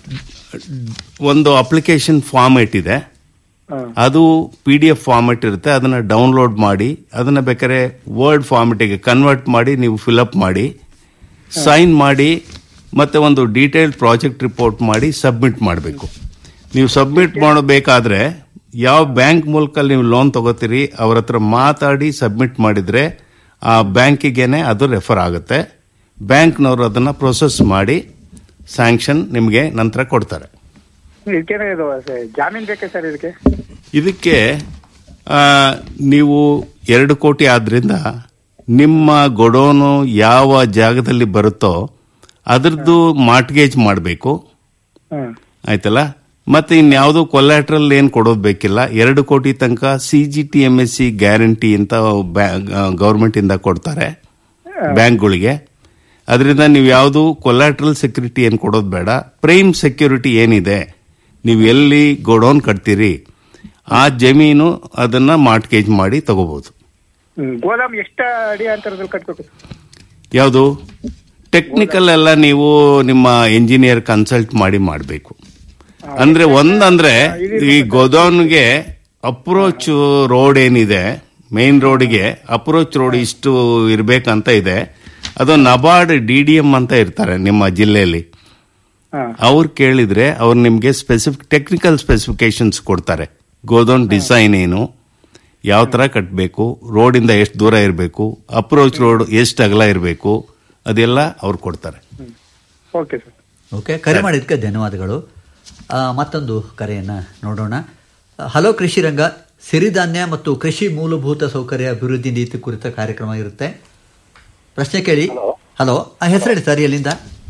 Speaker 4: ಒಂದು ಅಪ್ಲಿಕೇಶನ್ ಫಾರ್ಮೇಟ್ ಇದೆ
Speaker 8: ಹಾ
Speaker 4: ಅದು ಪಿ ಡಿ ಎಫ್ ಫಾರ್ಮೆಟ್ ಇರುತ್ತೆ ಅದನ್ನ ಡೌನ್ಲೋಡ್ ಮಾಡಿ ಅದನ್ನ ಬೇಕಾದ್ರೆ ವರ್ಡ್ ಫಾರ್ಮೆಟಿಗೆ ಕನ್ವರ್ಟ್ ಮಾಡಿ ನೀವು ಫಿಲಪ್ ಮಾಡಿ ಸೈನ್ ಮಾಡಿ ಮತ್ತೆ ಒಂದು ಡೀಟೇಲ್ಡ್ ಪ್ರಾಜೆಕ್ಟ್ ರಿಪೋರ್ಟ್ ಮಾಡಿ ಸಬ್ಮಿಟ್ ಮಾಡಬೇಕು ನೀವು ಸಬ್ಮಿಟ್ ಮಾಡಬೇಕಾದ್ರೆ ಯಾವ ಬ್ಯಾಂಕ್ ಮೂಲಕ ನೀವು ಲೋನ್ ತಗೋತೀರಿ ಅವ್ರ ಹತ್ರ ಮಾತಾಡಿ ಸಬ್ಮಿಟ್ ಮಾಡಿದ್ರೆ ಆ ಬ್ಯಾಂಕಿಗೆನೆ ಅದು ರೆಫರ್ ಆಗುತ್ತೆ ಬ್ಯಾಂಕ್ನವರು ಅದನ್ನ ಪ್ರೊಸೆಸ್ ಮಾಡಿ ಸ್ಯಾಂಕ್ಷನ್ ನಿಮಗೆ ನಂತರ ಕೊಡ್ತಾರೆ
Speaker 8: ಇದಕ್ಕೇನೆ ಇದು ಸರ್, ಜಾಮೀನ್ ಬೇಕೇ ಸರ್ ಇದಕ್ಕೆ
Speaker 4: ಇದಕ್ಕೆ ಆ, ನೀವು ಎರಡು ಕೋಟಿ ಆದ್ರಿಂದ ನಿಮ್ಮ ಗೊಡೋನು ಯಾವ ಜಾಗದಲ್ಲಿ ಬರುತ್ತೋ ಅದರದ್ದು ಮಾರ್ಟ್ಗೇಜ್ ಮಾಡಬೇಕು
Speaker 8: ಹ್ಮ್
Speaker 4: ಆಯ್ತಲ್ಲ ಮತ್ತೆ ಇನ್ಯಾವುದೋ ಕೊಲ್ಯಾಟ್ರಲ್ ಏನು ಕೊಡೋದು ಬೇಕಿಲ್ಲ ಎರಡು ಕೋಟಿ ತನಕ C G T M S C guarantee ಅಂತ ಗೌರ್ಮೆಂಟ್ ಇಂದ ಕೊಡ್ತಾರೆ ಬ್ಯಾಂಕ್ಗಳಿಗೆ ಅದರಿಂದ ನೀವು ಯಾವುದು ಕೊಲ್ಯಾಟ್ರಲ್ ಸೆಕ್ಯೂರಿಟಿ ಏನು ಕೊಡೋದು ಬೇಡ ಪ್ರೈಮ್ ಸೆಕ್ಯೂರಿಟಿ ಏನಿದೆ ನೀವು ಎಲ್ಲಿ ಗೋಡೌನ್ ಕಟ್ತೀರಿ ಆ ಜಮೀನು ಅದನ್ನ ಮಾರ್ಟ್ಗೇಜ್ ಮಾಡಿ ತಗೋಬಹುದು
Speaker 8: ಹ್ಮ್ ಗೋದಾಮ್ ಎಷ್ಟ ಅಡಿ ಅಂತರದಲ್ಲಿ ಕಟ್ಬೇಕು
Speaker 4: ಯಾವುದು ಟೆಕ್ನಿಕಲ್ ಎಲ್ಲ ನೀವು ನಿಮ್ಮ ಇಂಜಿನಿಯರ್ ಕನ್ಸಲ್ಟ್ ಮಾಡಿ ಮಾಡಬೇಕು ಅಂದ್ರೆ ಒಂದಂದ್ರೆ ಈ ಗೋಡೌನ್ಗೆ ಅಪ್ರೋಚ್ ರೋಡ್ ಏನಿದೆ ಮೇನ್ ರೋಡ್ಗೆ ಅಪ್ರೋಚ್ ರೋಡ್ ಇಷ್ಟು ಇರ್ಬೇಕಂತ ಇದೆ ಅದು ನಬಾರ್ಡ್ ಡಿ ಡಿ ಎಂ ಅಂತ ಇರ್ತಾರೆ ನಿಮ್ಮ ಜಿಲ್ಲೆಯಲ್ಲಿ
Speaker 8: ಹಾ
Speaker 4: ಅವ್ರು ಕೇಳಿದ್ರೆ ಅವ್ರು ನಿಮ್ಗೆ ಸ್ಪೆಸಿಫಿಕ್ ಟೆಕ್ನಿಕಲ್ ಸ್ಪೆಸಿಫಿಕೇಶನ್ಸ್ ಕೊಡ್ತಾರೆ ಗೋಡೌನ್ ಡಿಸೈನ್ ಏನು ಯಾವ ತರ ಕಟ್ಟಬೇಕು ರೋಡಿಂದ ಎಷ್ಟು ದೂರ ಇರಬೇಕು ಅಪ್ರೋಚ್ ರೋಡ್ ಎಷ್ಟು ಅಗಲ ಇರಬೇಕು ಅದೆಲ್ಲ ಅವ್ರು ಕೊಡ್ತಾರೆ
Speaker 8: ಓಕೆ ಸರ್
Speaker 3: ಓಕೆ ಕರೆ ಮಾಡಿದ್ದಕ್ಕೆ ಧನ್ಯವಾದಗಳು ಆ, ಮತ್ತೊಂದು ಕರೆಯನ್ನು ನೋಡೋಣ ಆ, ಹಲೋ ಕೃಷಿ ರಂಗ ಸಿರಿಧಾನ್ಯ ಮತ್ತು ಕೃಷಿ ಮೂಲಭೂತ ಸೌಕರ್ಯ ಅಭಿವೃದ್ಧಿ ನೀತಿ ಕುರಿತ ಕಾರ್ಯಕ್ರಮ ಇರುತ್ತೆ ಪ್ರಶ್ನೆ ಕೇಳಿ ಹಲೋ ಹೆಸರು ಹೇಳಿ ಸರ್ ಎಲ್ಲಿಂದ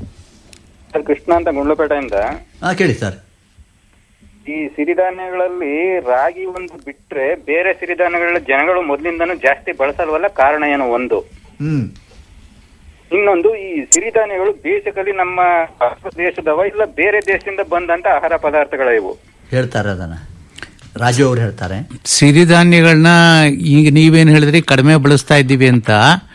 Speaker 9: ಸರ್ ಕೃಷ್ಣ ಅಂತ ಗುಂಡ್ಲುಪೇಟೆಯಿಂದ
Speaker 3: ಹಾಂ ಕೇಳಿ ಸರ್
Speaker 9: ಈ ಸಿರಿಧಾನ್ಯಗಳಲ್ಲಿ ರಾಗಿ ಒಂದು ಬಿಟ್ರೆ ಬೇರೆ ಸಿರಿಧಾನ್ಯಗಳ ಜನಗಳು ಮೊದಲಿಂದನೂ ಜಾಸ್ತಿ ಬಳಸಲ್ವಲ್ಲ ಕಾರಣ ಏನು ಒಂದು
Speaker 3: ಹ್ಮ್
Speaker 9: ಇನ್ನೊಂದು ಈ ಸಿರಿಧಾನ್ಯಗಳು ಬೇಸಿಕಲಿ ನಮ್ಮ ಭಾರತ ದೇಶದವ ಇಲ್ಲ ಬೇರೆ ದೇಶದಿಂದ ಬಂದಂತ ಆಹಾರ ಪದಾರ್ಥಗಳ ಇವು
Speaker 3: ಹೇಳ್ತಾರೆ ಅದನ್ನ ರಾಜು ಅವ್ರು ಹೇಳ್ತಾರೆ
Speaker 6: ಸಿರಿಧಾನ್ಯಗಳನ್ನ ಈಗ ನೀವೇನ್ ಹೇಳಿದ್ರಿ ಕಡಿಮೆ ಬಳಸ್ತಾ ಇದ್ದೀವಿ ಅಂತ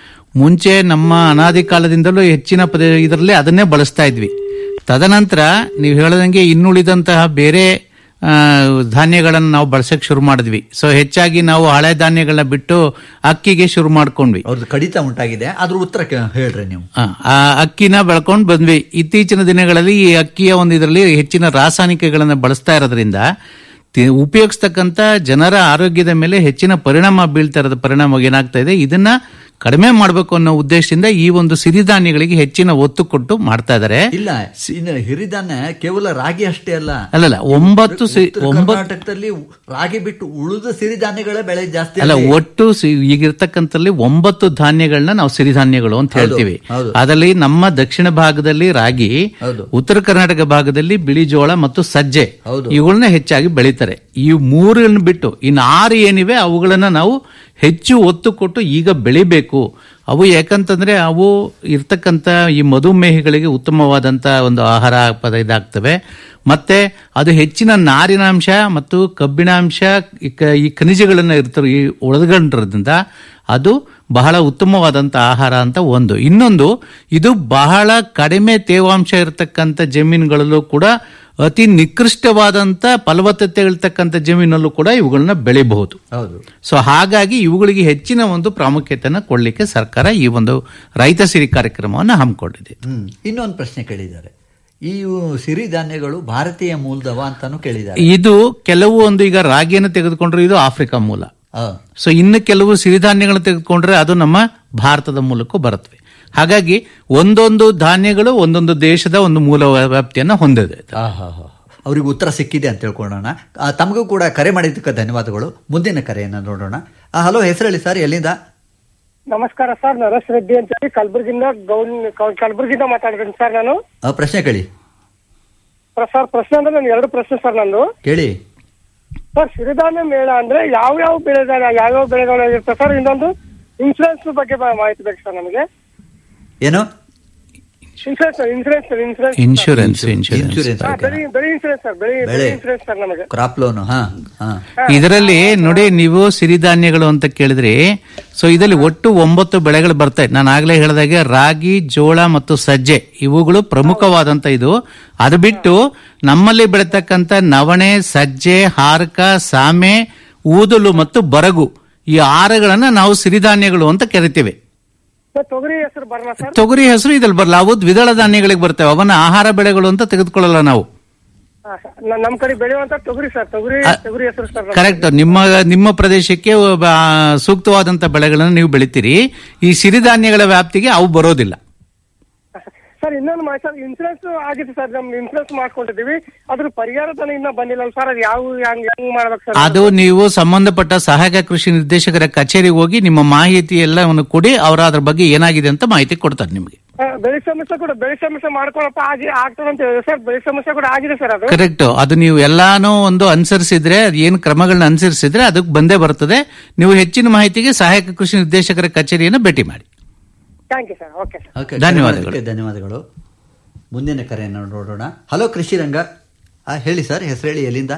Speaker 6: ಮುಂಚೆ ನಮ್ಮ ಅನಾದಿ ಕಾಲದಿಂದಲೂ ಹೆಚ್ಚಿನ ಪದ ಇದರಲ್ಲಿ ಅದನ್ನೇ ಬಳಸ್ತಾ ಇದ್ವಿ ತದನಂತರ ನೀವು ಹೇಳದಂಗೆ ಇನ್ನುಳಿದಂತಹ ಬೇರೆ ಆ, ಧಾನ್ಯಗಳನ್ನು ನಾವು ಬಳಸಕ್ ಶುರು ಮಾಡಿದ್ವಿ ಸೊ ಹೆಚ್ಚಾಗಿ ನಾವು ಹಳೆ ಧಾನ್ಯಗಳನ್ನ ಬಿಟ್ಟು ಅಕ್ಕಿಗೆ ಶುರು ಮಾಡ್ಕೊಂಡ್ವಿ
Speaker 3: ಅವ್ರದ್ದು ಕಡಿತ ಉಂಟಾಗಿದೆ ಅದ್ರ ಉತ್ತರ ಕೆ- ಹೇಳ್ರಿ ನೀವು
Speaker 6: ಆ, ಆ ಅಕ್ಕಿನ ಬೆಳ್ಕೊಂಡು ಬಂದ್ವಿ ಇತ್ತೀಚಿನ ದಿನಗಳಲ್ಲಿ ಈ ಅಕ್ಕಿಯ ಒಂದು ಇದರಲ್ಲಿ ಹೆಚ್ಚಿನ ರಾಸಾಯನಿಕಗಳನ್ನು ಬಳಸ್ತಾ ಇರೋದ್ರಿಂದ ತಿ- ಉಪಯೋಗಿಸ್ತಕ್ಕಂಥ ಜನರ ಆರೋಗ್ಯದ ಮೇಲೆ ಹೆಚ್ಚಿನ ಪರಿಣಾಮ ಬೀಳ್ತಾ ಇರೋದ ಪರಿಣಾಮ ಏನಾಗ್ತಾ ಇದೆ ಇದನ್ನ ಕಡಿಮೆ ಮಾಡಬೇಕು ಅನ್ನೋ ಉದ್ದೇಶದಿಂದ ಈ ಒಂದು ಸಿರಿಧಾನ್ಯಗಳಿಗೆ ಹೆಚ್ಚಿನ ಒತ್ತು ಕೊಟ್ಟು ಮಾಡ್ತಾ ಇದ್ದಾರೆ
Speaker 3: ಇಲ್ಲ ಇನ್ನು ಹಿರಿಧಾನ್ಯ ಕೇವಲ ರಾಗಿ ಅಷ್ಟೇ ಅಲ್ಲ
Speaker 6: ಅಲ್ಲಲ್ಲ ಒಂಬತ್ತು ಸಿ-
Speaker 3: ಉತ್ತರ
Speaker 6: ಒಂಬತ್ತು
Speaker 3: ಕರ್ನಾಟಕದಲ್ಲಿ ರಾಗಿ ಬಿಟ್ಟು ಉಳಿದ ಸಿರಿಧಾನ್ಯಗಳ ಬೆಳೆ ಜಾಸ್ತಿ
Speaker 6: ಅಲ್ಲ
Speaker 3: ಅಲ್ಲಿ.
Speaker 6: ಒಟ್ಟು ಸಿ- ಈಗಿರ್ತಕ್ಕಂಥಲ್ಲಿ ಒಂಬತ್ತು ಧಾನ್ಯಗಳನ್ನ ನಾವು ಸಿರಿಧಾನ್ಯಗಳು ಅಂತ
Speaker 3: ಹೌದು,
Speaker 6: ಹೇಳ್ತೀವಿ
Speaker 3: ಹೌದು.
Speaker 6: ಅದರಲ್ಲಿ ನಮ್ಮ ದಕ್ಷಿಣ ಭಾಗದಲ್ಲಿ ರಾಗಿ
Speaker 3: ಹೌದು.
Speaker 6: ಉತ್ತರ ಕರ್ನಾಟಕ ಭಾಗದಲ್ಲಿ ಬಿಳಿ ಜೋಳ ಮತ್ತು ಸಜ್ಜೆ
Speaker 3: ಹೌದು.
Speaker 6: ಇವುಗಳನ್ನ ಹೆಚ್ಚಾಗಿ ಬೆಳೀತಾರೆ ಈ ಮೂರನ್ನು ಬಿಟ್ಟು ಇನ್ನು ಆರು ಏನಿವೆ ಅವುಗಳನ್ನ ನಾವು ಹೆಚ್ಚು ಒತ್ತು ಕೊಟ್ಟು ಈಗ ಬೆಳಿಬೇಕು ಅವು ಯಾಕಂತಂದ್ರೆ ಅವು ಇರ್ತಕ್ಕಂಥ ಈ ಮಧುಮೇಹಿಗಳಿಗೆ ಉತ್ತಮವಾದಂತ ಒಂದು ಆಹಾರ ಪದ ಇದಾಗ್ತವೆ ಮತ್ತೆ ಅದು ಹೆಚ್ಚಿನ ನಾರಿನಾಂಶ ಮತ್ತು ಕಬ್ಬಿಣಾಂಶ ಈ ಕ- ಈ ಖನಿಜಗಳನ್ನು ಇರ್ತಾರೆ ಈ ಒಳಗೊಂಡಿರೋದ್ರಿಂದ ಅದು ಬಹಳ ಉತ್ತಮವಾದಂತ ಆಹಾರ ಅಂತ ಒಂದು ಇನ್ನೊಂದು ಇದು ಬಹಳ ಕಡಿಮೆ ತೇವಾಂಶ ಇರತಕ್ಕಂಥ ಜಮೀನುಗಳಲ್ಲೂ ಕೂಡ ಅತಿ ನಿಕೃಷ್ಟವಾದಂತ ಫಲವತ್ತತೆ ಇರ್ತಕ್ಕಂಥ ಜಮೀನಲ್ಲೂ ಕೂಡ ಇವುಗಳನ್ನ ಬೆಳಿಬಹುದು
Speaker 3: ಹೌದು
Speaker 6: ಸೊ ಹಾಗಾಗಿ ಇವುಗಳಿಗೆ ಹೆಚ್ಚಿನ ಒಂದು ಪ್ರಾಮುಖ್ಯತೆಯನ್ನು ಕೊಡಲಿಕ್ಕೆ ಸರ್ಕಾರ ಈ ಒಂದು ರೈತ ಸಿರಿ ಕಾರ್ಯಕ್ರಮವನ್ನು ಹಮ್ಮಿಕೊಂಡಿದೆ
Speaker 3: ಹ್ಮ್ ಇನ್ನೊಂದು ಪ್ರಶ್ನೆ ಕೇಳಿದ್ದಾರೆ ಈ ಸಿರಿಧಾನ್ಯಗಳು ಭಾರತೀಯ ಮೂಲದವ ಅಂತಾನು ಕೇಳಿದ್ದಾರೆ
Speaker 6: ಇದು ಕೆಲವು ಒಂದು ಈಗ ರಾಗಿಯನ್ನು ತೆಗೆದುಕೊಂಡ್ರೆ ಇದು ಆಫ್ರಿಕಾ ಮೂಲ
Speaker 3: ಆ,
Speaker 6: ಸೊ ಇನ್ನು ಕೆಲವು ಸಿರಿಧಾನ್ಯಗಳನ್ನು ತೆಗೆದುಕೊಂಡ್ರೆ ಅದು ನಮ್ಮ ಭಾರತದ ಮೂಲಕ್ಕೂ ಬರುತ್ತವೆ ಹಾಗಾಗಿ ಒಂದೊಂದು ಧಾನ್ಯಗಳು ಒಂದೊಂದು ದೇಶದ ಒಂದು ಮೂಲ ವ್ಯಾಪ್ತಿಯನ್ನು ಹೊಂದಿದೆ
Speaker 3: ಆಹಾಹಾ. ಅವ್ರಿಗೆ ಉತ್ತರ ಸಿಕ್ಕಿದೆ ಅಂತ ತಿಳ್ಕೊಳ್ಳೋಣ ಆ, ತಮಗೂ ಕೂಡ ಕರೆ ಮಾಡಿದ್ದಕ್ಕೆ ಧನ್ಯವಾದಗಳು ಮುಂದಿನ ಕರೆಯನ್ನು ನೋಡೋಣ ಆ, ಹಲೋ ಹೆಸರೇಳಿ ಸರ್ ಎಲ್ಲಿಂದ
Speaker 10: ನಮಸ್ಕಾರ ಸರ್ ನರೇಶ್ ರೆಡ್ಡಿ ಅಂತ ಹೇಳಿ ಕಲಬುರಗಿಯಿಂದ ಗೌನ್ ಕಲಬುರಗಿಯಿಂದ ಮಾತಾಡ್ತೀನಿ ಸರ್ ನಾನು
Speaker 3: ಆ, ಪ್ರಶ್ನೆ ಕೇಳಿ
Speaker 10: ಸರ್ ಪ್ರಶ್ನೆ ಅಂದ್ರೆ ನಾನು ಎರಡು ಪ್ರಶ್ನೆ ಸರ್ ನಂದು
Speaker 3: ಕೇಳಿ
Speaker 10: ಸರ್ ಸಿರಿಧಾನ್ಯ ಮೇಳ ಅಂದ್ರೆ ಯಾವ ಯಾವ ಬೆಳೆ ಯಾವ್ಯಾವ ಬೆಳೆಗಳು ಇರುತ್ತೆ ಸರ್ ಇನ್ನೊಂದು ಇನ್ಸೂರೆನ್ಸ್ ಬಗ್ಗೆ ಬ- ಮಾಹಿತಿ ಬೇಕು ಸರ್ ನಮಗೆ
Speaker 3: ಏನು
Speaker 10: insurance insurance insurance
Speaker 6: insurance insurance
Speaker 3: insurance
Speaker 10: ಹಾ, ಬೆಳೆ ಬೆಳೆ ಇನ್ಸೂರೆನ್ಸ್ ಸರ್ ಬೆಳೆ ಬೆಳೆ
Speaker 3: ಬೆಳೆ.
Speaker 10: ಇನ್ಸೂರೆನ್ಸ್ ಸರ್ ನಮಗೆ
Speaker 3: ಕ್ರಾಪ್ ಲೋನ್ ಹಾ ಹಾ
Speaker 6: ಇದರಲ್ಲಿ ನೋಡಿ ನೀವು ಸಿರಿಧಾನ್ಯಗಳು ಅಂತ ಕೇಳಿದ್ರಿ ಸೊ ಇದರಲ್ಲಿ ಒಟ್ಟು ಒಂಬತ್ತು ಬೆಳೆಗಳು ಬರ್ತವೆ ನಾನು ಆಗ್ಲೇ ಹೇಳಿದಾಗೆ ರಾಗಿ ಜೋಳ ಮತ್ತು ಸಜ್ಜೆ ಇವುಗಳು ಪ್ರಮುಖವಾದಂತ ಇದು ಅದು ಬಿಟ್ಟು ನಮ್ಮಲ್ಲಿ ಬೆಳೀತಕ್ಕಂಥ ನವಣೆ ಸಜ್ಜೆ ಹಾರಕ ಸಾಮೆ ಊದಲು ಮತ್ತು ಬರಗು ಈ ಆರುಗಳನ್ನ ನಾವು ಸಿರಿಧಾನ್ಯಗಳು ಅಂತ ಕರಿತೀವಿ
Speaker 10: ಸರ್, ತೊಗರಿ ಹೆಸರು ಬರಲ್ಲ ಸರ್
Speaker 6: ತೊಗರಿ ಹೆಸರು ಇದ್ರಲ್ಲಿ ಬರಲ್ಲ ಅವು ದ್ವಿದಳ ಧಾನ್ಯಗಳಿಗೆ ಬರ್ತವೆ ಅವನ್ನ ಆಹಾರ ಬೆಳೆಗಳು ಅಂತ ತೆಗೆದುಕೊಳ್ಳಲ್ಲ ನಾವು
Speaker 10: ಹಾ, ಸರ್. ನ- ನಮ್ ಕಡೆ ಬೆಳೆಯುವಂತ ತೊಗರಿ ಸರ್ ತೊಗರಿ ತೊಗರಿ ಹೆಸರು ಸರ್ ನಮ್ದು.
Speaker 6: ಕರೆಕ್ಟ್ ನಿಮ್ಮ ನಿಮ್ಮ ಪ್ರದೇಶಕ್ಕೆ ಒಬ್ಬ, ಆ, ಸೂಕ್ತವಾದಂತ ಬೆಳೆಗಳನ್ನು ನೀವು ಬೆಳಿತೀರಿ ಈ ಸಿರಿಧಾನ್ಯಗಳ ವ್ಯಾಪ್ತಿಗೆ ಅವು ಬರೋದಿಲ್ಲ
Speaker 10: ಸರ್ ಇನ್ನೊಂದು ಮಾಹಿತಿ ಸರ್ ಇನ್ಸೂರೆನ್ಸ್ ಆಗಿದೆ ಸರ್ ನಮ್ದು ಇನ್ಸೂರೆನ್ಸ್ ಮಾಡ್ಕೊಂಡಿದ್ದೀವಿ ಅದ್ರ ಪರಿಹಾರ ಧನ ಇನ್ನ ಬಂದಿಲ್ಲ ಸರ್ ಅದು ಯಾವ ಹೆಂಗ್ ಹೆಂಗ್ ಮಾಡ್ಬೇಕು ಸರ್
Speaker 6: ಅದು ನೀವು ಸಂಬಂಧಪಟ್ಟ ಸಹಾಯಕ ಕೃಷಿ ನಿರ್ದೇಶಕರ ಕಚೇರಿಗೆ ಹೋಗಿ ನಿಮ್ಮ ಮಾಹಿತಿ ಎಲ್ಲವನ್ನು ಕೊಡಿ ಅವರ ಅದ್ರ ಬಗ್ಗೆ ಏನಾಗಿದೆ ಅಂತ ಮಾಹಿತಿ ಕೊಡ್ತಾರೆ ನಿಮಗೆ
Speaker 10: ಆ, ಬೆಳೆ ಸಮಸ್ಯೆ ಕೂಡ ಬೆಳೆ ಸಮಸ್ಯೆ ಮಾಡ್ಕೊಳಪ್ಪ ಆಗಿ ಆಗ್ತದೆ ಅಂತ ಹೇಳಿದ್ರೆ ಸರ್ ಬೆಳೆ ಸಮಸ್ಯೆ ಕೂಡ ಆಗಿದೆ ಸರ್ ಅದು
Speaker 6: ಕರೆಕ್ಟ್ ಅದು ನೀವು ಎಲ್ಲಾನು ಒಂದು ಅನುಸರಿಸಿದ್ರೆ ಅದು ಏನು ಕ್ರಮಗಳನ್ನ ಅನುಸರಿಸಿದ್ರೆ ಅದಕ್ಕೆ ಬಂದೇ ಬರ್ತದೆ ನೀವು ಹೆಚ್ಚಿನ ಮಾಹಿತಿಗೆ ಸಹಾಯಕ ಕೃಷಿ ನಿರ್ದೇಶಕರ ಕಚೇರಿಯನ್ನು ಭೇಟಿ ಮಾಡಿ
Speaker 10: thank you sir okay sir
Speaker 3: okay
Speaker 6: ಧನ್ಯವಾದಗಳು.
Speaker 3: ಕರೆ ಮಾಡಿದ್ದಕ್ಕೆ ಧನ್ಯವಾದಗಳು ಮುಂದಿನ ಕರೆಯನ್ನು ನೋಡೋಣ ಹಲೋ ಕೃಷಿ ರಂಗ ಆ, ಹೇಳಿ ಸರ್ ಹೆಸರು ಹೇಳಿ ಎಲ್ಲಿಂದ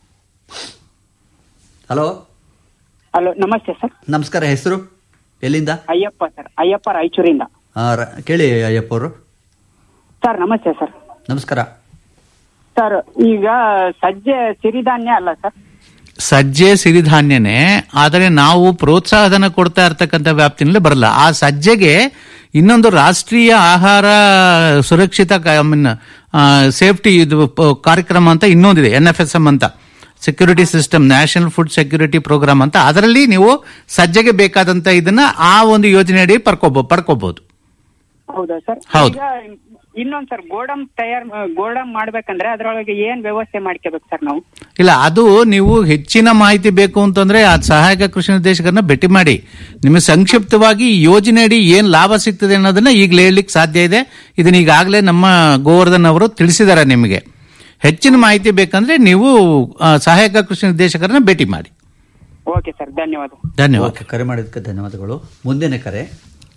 Speaker 3: ಹಲೋ
Speaker 11: ಹಲೋ ನಮಸ್ತೆ ಸರ್
Speaker 3: ನಮಸ್ಕಾರ ಹೆಸರು ಎಲ್ಲಿಂದ
Speaker 11: ಅಯ್ಯಪ್ಪ ಸರ್ ಅಯ್ಯಪ್ಪ ರಾಯಚೂರಿಂದ
Speaker 3: ಆ, ರ- ಕೇಳಿ ಅಯ್ಯಪ್ಪ ಅವರು
Speaker 11: ಸರ್ ನಮಸ್ತೆ ಸರ್
Speaker 3: ನಮಸ್ಕಾರ
Speaker 11: ಸರ್ ಈಗ ಸಜ್ಜೆ ಸಿರಿಧಾನ್ಯ ಅಲ್ಲ ಸರ್
Speaker 6: ಸಜ್ಜೆ ಸಿರಿಧಾನ್ಯನೇ ಆದರೆ ನಾವು ಪ್ರೋತ್ಸಾಹಧನ ಕೊಡ್ತಾ ಇರ್ತಕ್ಕಂಥ ವ್ಯಾಪ್ತಿನಲ್ಲಿ ಬರಲ್ಲ ಆ ಸಜ್ಜೆಗೆ ಇನ್ನೊಂದು ರಾಷ್ಟ್ರೀಯ ಆಹಾರ ಸುರಕ್ಷಿತ ಸೇಫ್ಟಿ ಇದು ಪ- ಕಾರ್ಯಕ್ರಮ ಅಂತ ಇನ್ನೊಂದಿದೆ ಎನ್ ಎಫ್ ಎಸ್ ಎಂ ಅಂತ security system national food security program ಅಂತ ಅದರಲ್ಲಿ ನೀವು ಸಜ್ಜೆಗೆ ಬೇಕಾದಂತ ಇದನ್ನ ಆ ಒಂದು ಯೋಜನೆಯಡಿ ಪಡ್ಕೋಬಹುದು ಪಡ್ಕೋಬಹುದು
Speaker 11: ಹೌದಾ ಸರ್
Speaker 6: ಹೌದು.
Speaker 11: ಈಗ ಇನ್ನೊಂದ್ ಸರ್ ಗೋಡಮ್ ತಯಾರ್ ಗೋಡಮ್ ಮಾಡ್ಬೇಕಂದ್ರೆ ಅದ್ರೊಳಗೆ ಏನ್ ವ್ಯವಸ್ಥೆ ಮಾಡ್ಕೋಬೇಕು ಸರ್ ನಾವು
Speaker 6: ಇಲ್ಲ ಅದು ನೀವು ಹೆಚ್ಚಿನ ಮಾಹಿತಿ ಬೇಕು ಅಂತಂದ್ರೆ ಆ ಸಹಾಯಕ ಕೃಷಿ ನಿರ್ದೇಶಕರನ್ನ ಭೇಟಿ ಮಾಡಿ ನಿಮಗೆ ಸಂಕ್ಷಿಪ್ತವಾಗಿ ಈ ಯೋಜನೆಯಡಿ ಏನ್ ಲಾಭ ಸಿಗ್ತದೆ ಅನ್ನೋದನ್ನ ಈಗಲೇ ಹೇಳಲಿಕ್ಕೆ ಸಾಧ್ಯ ಇದೆ ಇದನ್ನ ಈಗಾಗಲೇ ನಮ್ಮ ಗೋವರ್ಧನ್ ಅವರು ತಿಳಿಸಿದ್ದಾರೆ ನಿಮಗೆ ಹೆಚ್ಚಿನ ಮಾಹಿತಿ ಬೇಕಂದ್ರೆ ನೀವು ಆ, ಸಹಾಯಕ ಕೃಷಿ ನಿರ್ದೇಶಕರನ್ನ ಭೇಟಿ ಮಾಡಿ
Speaker 11: ಓಕೆ ಸರ್ ಧನ್ಯವಾದ
Speaker 6: ಧನ್ಯವಾದ
Speaker 3: ಓಕೆ ಕರೆ ಮಾಡಿದ್ದಕ್ಕೆ ಧನ್ಯವಾದಗಳು ಮುಂದಿನ ಕರೆ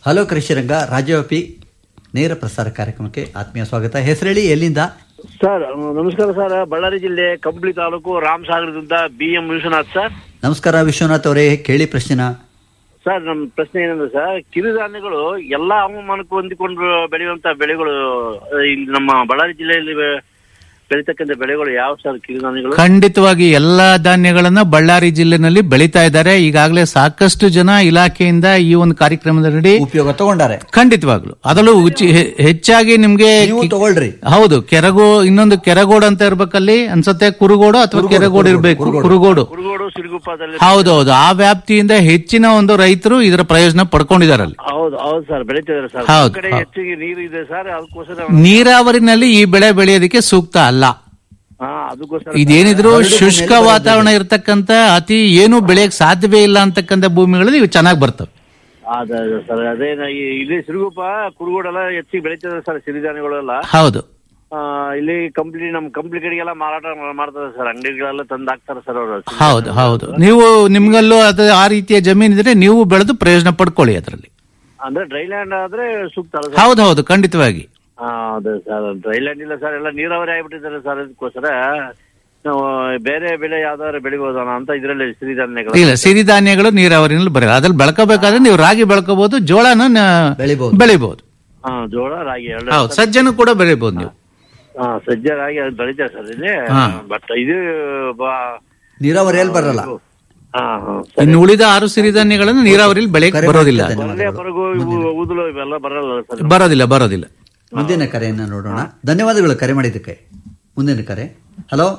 Speaker 3: ಹಲೋ ಕೃಷಿರಂಗ ರಾಜ್ಯವ್ಯಾಪಿ ನೇರ ಪ್ರಸಾರ ಕಾರ್ಯಕ್ರಮಕ್ಕೆ ಆತ್ಮೀಯ ಸ್ವಾಗತ ಹೆಸರೇಳಿ ಎಲ್ಲಿಂದ
Speaker 12: ಸರ್ ನಮಸ್ಕಾರ ಸರ್ ಬಳ್ಳಾರಿ ಜಿಲ್ಲೆ ಕಂಪ್ಲಿ ತಾಲೂಕು ರಾಮಸಾಗರದಿಂದ ಬಿ ಎಂ ವಿಶ್ವನಾಥ್ ಸರ್
Speaker 3: ನಮಸ್ಕಾರ ವಿಶ್ವನಾಥ್ ಅವರೇ ಕೇಳಿ ಪ್ರಶ್ನೆನ
Speaker 12: ಸರ್ ನಮ್ಮ ಪ್ರಶ್ನೆ ಏನಂದ್ರೆ ಸರ್ ಕಿರುಧಾನ್ಯಗಳು ಎಲ್ಲಾ ಹವಾಮಾನಕ್ಕೂ ಹೊಂದಿಕೊಂಡು ಬೆಳೆಯುವಂತ ಬೆಳೆಗಳು ಆ, ಇಲ್ಲಿ ನಮ್ಮ ಬಳ್ಳಾರಿ ಜಿಲ್ಲೆಯಲ್ಲಿ ಬೆ- ಬೆಳೀತಕ್ಕಂಥ ಬೆಳೆಗಳು ಯಾವ ಸರ್ ಕಿರುಧಾನ್ಯಗಳು
Speaker 6: ಖಂಡಿತವಾಗಿ ಎಲ್ಲಾ ಧಾನ್ಯಗಳನ್ನ ಬಳ್ಳಾರಿ ಜಿಲ್ಲೆನಲ್ಲಿ ಬೆಳೀತಾ ಇದ್ದಾರೆ ಈಗಾಗಲೇ ಸಾಕಷ್ಟು ಜನ ಇಲಾಖೆಯಿಂದ ಈ ಒಂದು ಕಾರ್ಯಕ್ರಮದಲ್ಲಿ
Speaker 3: ಉಪಯೋಗ ತಗೊಂಡಾರೆ
Speaker 6: ಖಂಡಿತವಾಗ್ಲು ಅದರಲ್ಲೂ ಉಚಿ- ಹೆ- ಹೆಚ್ಚಾಗಿ ನಿಮ್ಗೆ ಕಿ-
Speaker 3: ತಗೊಳ್ರಿ
Speaker 6: ಹೌದು ಕೆರಗೋ ಇನ್ನೊಂದು ಕೆರಗೋಡು ಅಂತ ಇರ್ಬೇಕಲ್ಲಿ ಅನ್ಸತ್ತೆ ಕುರುಗೋಡು ಅಥವಾ ಕೆರಗೋಡು ಇರ್ಬೇಕು ಕುರುಗೋಡು
Speaker 12: ಕುರುಗೋಡು ಸಿರುಗುಪ್ಪದಲ್ಲಿ
Speaker 6: ಹೌದೌದು ಆ ವ್ಯಾಪ್ತಿಯಿಂದ ಹೆಚ್ಚಿನ ಒಂದು ರೈತರು ಇದರ ಪ್ರಯೋಜನ ಪಡ್ಕೊಂಡಿದ್ದಾರೆ ಅಲ್ಲಿ
Speaker 12: ಹೌದು ಹೌದು ಸರ್ ಬೆಳೀತಿದ್ದಾರೆ ಸರ್
Speaker 6: ಹೌದು,
Speaker 12: ನಮ್ಮ ಕಡೆ
Speaker 6: ಹೌದು.
Speaker 12: ಹೆಚ್ಚಿಗೆ ನೀರು ಇದೆ ಸರ್ ಅದಕ್ಕೋಸ್ಕರ
Speaker 6: ನೀರಾವರಿನಲ್ಲಿ ಈ ಬೆಳೆ ಬೆಳೆಯೋದಕ್ಕೆ ಸೂಕ್ತ ಅಲ್ಲ
Speaker 12: ಹಾ ಅದಕ್ಕೋಸ್ಕರ
Speaker 6: ಇದೇನಿದ್ರು ಶುಷ್ಕ ವಾತಾವರಣ ಇರತಕ್ಕಂತ ಅತಿ ಏನು ಬೆಳೆಯಕ್ ಸಾಧ್ಯವೇ ಇಲ್ಲ ಅಂತಕ್ಕಂಥ ಭೂಮಿಗಳಲ್ಲಿ ಇವು ಚೆನ್ನಾಗಿ ಬರ್ತವೆ
Speaker 12: ಅದೇ ಅದೇ ಸರ್ ಅದೇ ನಾ ಈ- ಇಲ್ಲಿ ಸಿರುಗುಪ್ಪ ಕುರುಗೋಡೆಲ್ಲ ಹೆಚ್ಚಿಗೆ ಬೆಳೀತಿದ್ದಾರೆ ಸರ್ ಸಿರಿಧಾನ್ಯಗಳೆಲ್ಲ
Speaker 6: ಹೌದು
Speaker 12: ಆ, ಇಲ್ಲಿ ಕಂಪ್ನಿ ನಮ್ ಕಂಪ್ನಿ ಕಡೆಗೆಲ್ಲ ಮಾರಾಟ ಮಾಡ್ತಾರೆ ಸರ್ ಅಂಗಡಿಗಳೆಲ್ಲ ತಂದು ಹಾಕ್ತಾರೆ ಸರ್ ಅವರು
Speaker 6: ಹೌದು ಹೌದು ನೀವು ನಿಮ್ಗಲ್ಲೂ ಅದು ಆ ರೀತಿಯ ಜಮೀನು ಇದ್ರೆ ನೀವು ಬೆಳೆದು ಪ್ರಯೋಜನ ಪಡ್ಕೊಳ್ಳಿ ಅದರಲ್ಲಿ
Speaker 12: ಅಂದ್ರೆ ಡ್ರೈ ಲ್ಯಾಂಡ್ ಆದ್ರೆ ಸೂಕ್ತ ಅಲ್ಲ ಸರ್
Speaker 6: ಹೌದು ಹೌದು ಖಂಡಿತವಾಗಿ
Speaker 12: ಹಾ ಅದೇ ಸರ್ ಡ್ರೈ ಲ್ಯಾಂಡ್ ಇಲ್ಲ ಸರ್ ಎಲ್ಲ ನೀರಾವರಿ ಆಗ್ಬಿಟ್ಟಿದ್ದಾರೆ ಸರ್ ಅದಕ್ಕೋಸ್ಕರ ನಾವು ಬೇರೆ ಬೆಳೆ ಯಾವ್ದಾದ್ರು ಬೆಳಿಬೋದನ ಅಂತ ಇದ್ರಲ್ಲಿ ಸಿರಿಧಾನ್ಯಗಳು
Speaker 6: ಇಲ್ಲ ಸಿರಿಧಾನ್ಯಗಳು ನೀರಾವರಿನಲ್ಲಿ ಬರಲ್ಲ ಅದ್ರಲ್ಲಿ ಬೆಳ್ಕೋಬೇಕಾದ್ರೆ ನೀವು ರಾಗಿ ಬೆಳ್ಕೋಬಹುದು ಜೋಳನ ನ- ಬೆಳಿಬಹುದು
Speaker 12: ಹಾ ಜೋಳ ರಾಗಿ ಎರಡು
Speaker 6: ಹೌದು ಸಜ್ಜನು ಕೂಡ ಬೆಳಿಬಹುದು ನೀವು
Speaker 12: ಹಾ ಸಜ್ಜೆ ರಾಗಿ ಅದು ಬೆಳಿತಾರೆ ಸರ್ ಇಲ್ಲಿ
Speaker 6: ಹಾ.
Speaker 12: ಬಟ್ ಇದು ಬಾ-
Speaker 3: ನೀರಾವರಿಯಲ್ಲಿ ಬರಲ್ಲ
Speaker 12: ಹಾ ಹಾ
Speaker 6: ಇನ್ನು ಉಳಿದ ಆರು ಸಿರಿಧಾನ್ಯಗಳನ್ನು ನೀರಾವರಿಯಲ್ಲಿ ಬೆಳೆಯಕ್ಕೆ ಬರೋದಿಲ್ಲ
Speaker 12: ಕೊರಲೆ ಬರಗು ಇವು ಊದಲು ಇವೆಲ್ಲ ಬರಲ್ಲ ಸರ್
Speaker 6: ಬರೋದಿಲ್ಲ ಬರೋದಿಲ್ಲ
Speaker 3: ಮುಂದಿನ ಕರೆಯನ್ನ ನೋಡೋಣ ಧನ್ಯವಾದಗಳು ಕರೆ ಮಾಡಿದ್ದಕ್ಕೆ ಮುಂದಿನ ಕರೆ ಹಲೋ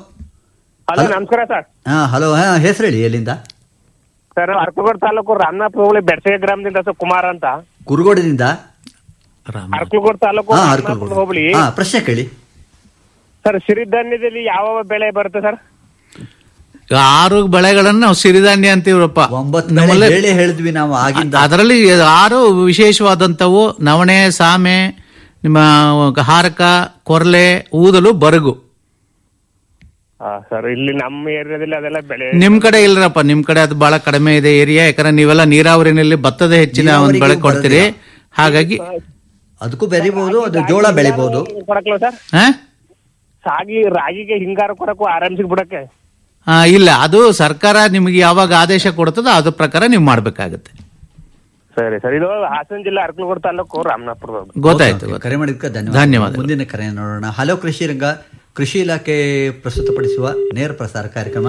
Speaker 10: ಹಲೋ ನಮಸ್ಕಾರ ಸರ್
Speaker 3: ಹಾ ಹಲೋ ಹಾ ಹೆಸರು ಹೇಳಿ ಎಲ್ಲಿಂದ
Speaker 10: ಸರ್ ಅರ್ಕಲಗೋಡ್ ತಾಲೂಕು ರಾಮನಾಥ್ ಹೋಬಳಿ ಬೆಡ್ಸೆ ಗ್ರಾಮದಿಂದ ಸರ್ ಕುಮಾರ್ ಅಂತ
Speaker 3: ಕುರುಗೋಡಿನಿಂದ
Speaker 10: ಅರ್ಕಲಗೋಡ್ ತಾಲೂಕು
Speaker 3: ಹಾ
Speaker 10: ರಾಮನಾಥ್
Speaker 3: ಹರ್ಕೊಂಡು
Speaker 10: ಹೋಬಳಿ
Speaker 3: ಹಾ ಪ್ರಶ್ನೆ ಕೇಳಿ
Speaker 10: ಸರ್ ಸಿರಿಧಾನ್ಯದಲ್ಲಿ ಯಾವ ಬೆಳೆ ಬರುತ್ತೆ ಸರ್
Speaker 6: ಆರು ಬೆಳೆಗಳನ್ನು ನಾವು ಸಿರಿಧಾನ್ಯ ಅಂತೀವ್ರಪ್ಪ
Speaker 3: ಬೆಳೆ ಹೇಳಿ ಹೇಳಿದ್ವಿ ನಾವು ಆಗಿಂದ
Speaker 6: ಅದರಲ್ಲಿ ಆರು ವಿಶೇಷವಾದಂಥವು ನವಣೆ ಸಾಮೆ ನಿಮ್ಮ ಹಾರಕ ಕೊರ್ಲೆ ಊದಲು ಬರಗು
Speaker 10: ಹಾ ಸರ್ ಇಲ್ಲಿ ನಮ್ಮ ಏರಿಯಾದಲ್ಲಿ ಅದೆಲ್ಲ ಬೆಳೆ
Speaker 6: ನಿಮ್ ಕಡೆ ಇಲ್ರಪ್ಪ ನಿಮ್ ಕಡೆ ಅದು ಬಹಳ ಕಡಿಮೆ ಇದೆ ಏರಿಯಾ ಯಾಕಂದ್ರೆ ನೀವೆಲ್ಲ ನೀರಾವರಿನಲ್ಲಿ ಭತ್ತದ ಹೆಚ್ಚಿನ ಒಂದು ಬೆಳೆ ಕೊಡ್ತೀರಿ ಹಾಗಾಗಿ
Speaker 3: ಅದಕ್ಕೂ ಬೆರಿಬಹುದು ಅದು ಜೋಳ ಬೆಳಿಬಹುದು
Speaker 10: ಕೊಡಕ್ಲ ಸರ್
Speaker 6: ಹಾ?
Speaker 10: ಸಾಗಿ ರಾಗಿಗೆ ಹಿಂಗಾರ ಕೊಡಕ್ಕೂ ಆರಾಮ್ಸಿಗೆ ಬಿಡಕ್ಕೆ
Speaker 6: ಆ, ಇಲ್ಲ ಅದು ಸರ್ಕಾರ ನಿಮಗೆ ಯಾವಾಗ ಆದೇಶ ಕೊಡ್ತದೋ ಅದ್ರ ಪ್ರಕಾರ ನೀವು ಮಾಡ್ಬೇಕಾಗತ್ತೆ
Speaker 10: ಸರಿ ಸರ್ ಇದು ಹಾಸನ ಜಿಲ್ಲೆ ಅರ್ಕಲಗೋಡ್ ತಾಲೂಕು ರಾಮನಾಥ್ಪುರ
Speaker 6: ಗೊತ್ತಾಯ್ತು
Speaker 3: ಓಕೆ, ಕರೆ ಮಾಡಿದ್ದಕ್ಕೆ ಧನ್ಯವಾದ
Speaker 6: ಧನ್ಯವಾದ
Speaker 3: ಮುಂದಿನ ಕರೆ ನೋಡೋಣ ಹಲೋ ಕೃಷಿ ರಂಗ ಕೃಷಿ ಇಲಾಖೆ ಪ್ರಸ್ತುತಪಡಿಸುವ ನೇರ ಪ್ರಸಾರ ಕಾರ್ಯಕ್ರಮ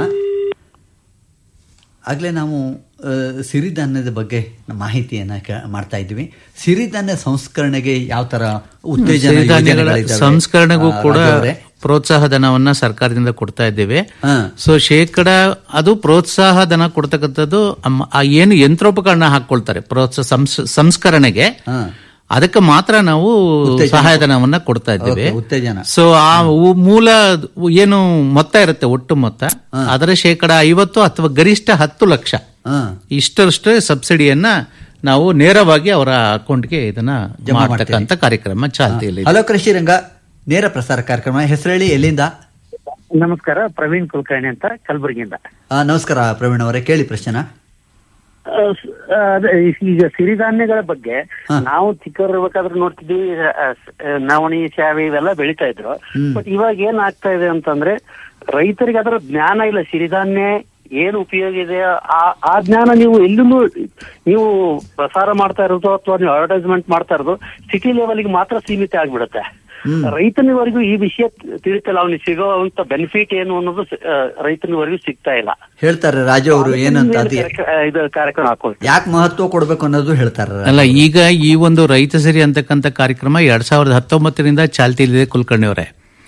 Speaker 3: ಆಗಲೇ ನಾವು ಆ, ಸಿರಿಧಾನ್ಯದ ಬಗ್ಗೆ ಮಾಹಿತಿಯನ್ನ ಕ- ಮಾಡ್ತಾ ಇದ್ವಿ ಸಿರಿಧಾನ್ಯ ಸಂಸ್ಕರಣೆಗೆ ಯಾವ ತರ ಉತ್ತೇಜನ
Speaker 6: ಸಿರಿಧಾನ್ಯಗಳ
Speaker 3: ಯೋಜನೆಗಳಿದ್ದಾವೆ?
Speaker 6: ಸಂಸ್ಕರಣೆಗೂ
Speaker 3: ಆ,
Speaker 6: ಕೂಡ
Speaker 3: ರಾಜು ಅವರೇ?
Speaker 6: ಪ್ರೋತ್ಸಾಹ ಧನವನ್ನ ಸರ್ಕಾರದಿಂದ ಕೊಡ್ತಾ ಇದ್ದೇವೆ
Speaker 3: ಹಾ.
Speaker 6: ಸೊ ಶೇಕಡ ಅದು ಪ್ರೋತ್ಸಾಹ ಧನ ಕೊಡ್ತಕ್ಕಂಥದ್ದು ಅಮ್ಮ- ಆ ಏನು ಯಂತ್ರೋಪಕರಣ ಹಾಕೊಳ್ತಾರೆ ಪ್ರೋತ್ಸಾಹ ಸಂಸ್- ಸಂಸ್ಕರಣೆಗೆ
Speaker 3: ಹಾ.
Speaker 6: ಅದಕ್ಕೆ ಮಾತ್ರ ನಾವು
Speaker 3: ಉತ್ತೇಜನ
Speaker 6: ಸಹಾಯಧನವನ್ನ ಕೊಡ್ತಾ ಇದ್ದೇವೆ
Speaker 3: ಓಕೆ, ಉತ್ತೇಜನ
Speaker 6: ಸೊ ಆ ಉ- ಮೂಲ ಏನು ಮೊತ್ತ ಇರುತ್ತೆ ಒಟ್ಟು ಮೊತ್ತ ಅದರ ಶೇಕಡ ಐವತ್ತು ಅಥವಾ ಗರಿಷ್ಠ ಹತ್ತು ಲಕ್ಷ
Speaker 3: ಹಾ.
Speaker 6: ಇಷ್ಟರಷ್ಟೇ ಸಬ್ಸಿಡಿಯನ್ನ ನಾವು ನೇರವಾಗಿ ಅವರ ಅಕೌಂಟ್ಗೆ ಇದನ್ನ
Speaker 3: ಜಮಾ
Speaker 6: ಮಾಡ್ತಕ್ಕಂಥ ಕಾರ್ಯಕ್ರಮ ಚಾಲ್ತಿಯಲ್ಲಿ
Speaker 3: ಹಲೋ ಕೃಷಿ ರಂಗ ನೇರ ಪ್ರಸಾರ ಕಾರ್ಯಕ್ರಮ ಹೆಸರು ಹೇಳಿ ಎಲ್ಲಿಂದ
Speaker 13: ನಮಸ್ಕಾರ ಪ್ರವೀಣ್ ಕುಲಕರ್ಣಿ ಅಂತ ಕಲಬುರಗಿಯಿಂದ
Speaker 3: ಆ, ನಮಸ್ಕಾರ ಪ್ರವೀಣ್ ಅವರೇ ಕೇಳಿ ಪ್ರಶ್ನೆನ
Speaker 13: ಆ, ಸ- ಆ, ಅದೇ ಈಗ ಸಿರಿಧಾನ್ಯಗಳ ಬಗ್ಗೆ ನಾವು ಚಿಕ್ಕವರಿರ್ಬೇಕಾದ್ರೆ ನೋಡ್ತಿದ್ವಿ ಆ, ಸ- ಆ, ನವಣಿ ಶಾವಿ ಇವೆಲ್ಲ ಬೆಳಿತಾ ಇದ್ರು ಬಟ್ ಇವಾಗ ಏನ್ ಆಗ್ತಾ ಇದೆ ಅಂತಂದ್ರೆ ರೈತರಿಗೆ ಅದರ ಜ್ಞಾನ ಇಲ್ಲ ಸಿರಿಧಾನ್ಯ ಏನು ಉಪಯೋಗ ಇದೆ ಆ ಆ ಜ್ಞಾನ ನೀವು ಎಲ್ಲೂ ನೀವು ಪ್ರಸಾರ ಮಾಡ್ತಾ ಇರೋದು ಅಥವಾ ನೀವು ಅಡ್ವರ್ಟೈಸ್ಮೆಂಟ್ ಮಾಡ್ತಾ ಇರೋದು ಸಿಟಿ ಲೆವೆಲ್ಗೆ ಮಾತ್ರ ಸೀಮಿತ ಆಗ್ಬಿಡುತ್ತೆ ರೈತನಿವರೆಗೂ ಈ ವಿಷಯ ತಿಳಿತಲ್ಲ ಅವನಿಗೆ ಸಿಗೋವಂತ ಬೆನಿಫಿಟ್ ಏನು ಅನ್ನೋದು ಸ- ಆ, ರೈತನಿವರೆಗೂ ಸಿಗ್ತಾ ಇಲ್ಲ
Speaker 3: ಹೇಳ್ತಾರೆ ರಾಜು ಅವರು ಏನಂತ ಅದೇ
Speaker 13: ಆ, ಇದು ಕಾರ್ಯಕ್ರಮ ಹಾಕೋದು
Speaker 3: ಯಾಕೆ ಮಹತ್ವ ಕೊಡ್ಬೇಕು ಅನ್ನೋದು ಹೇಳ್ತಾರೆ
Speaker 6: ಅಲ್ಲ ಈಗ ಈ ಒಂದು ರೈತ ಸಿರಿ ಅಂತಕ್ಕಂಥ ಕಾರ್ಯಕ್ರಮ ಎರಡ್ ಸಾವಿರದ ಹತ್ತೊಂಬತ್ತರಿಂದ ಚಾಲ್ತಿಯಲ್ಲಿದೆ ಕುಲಕರ್ಣಿ ಅವರೇ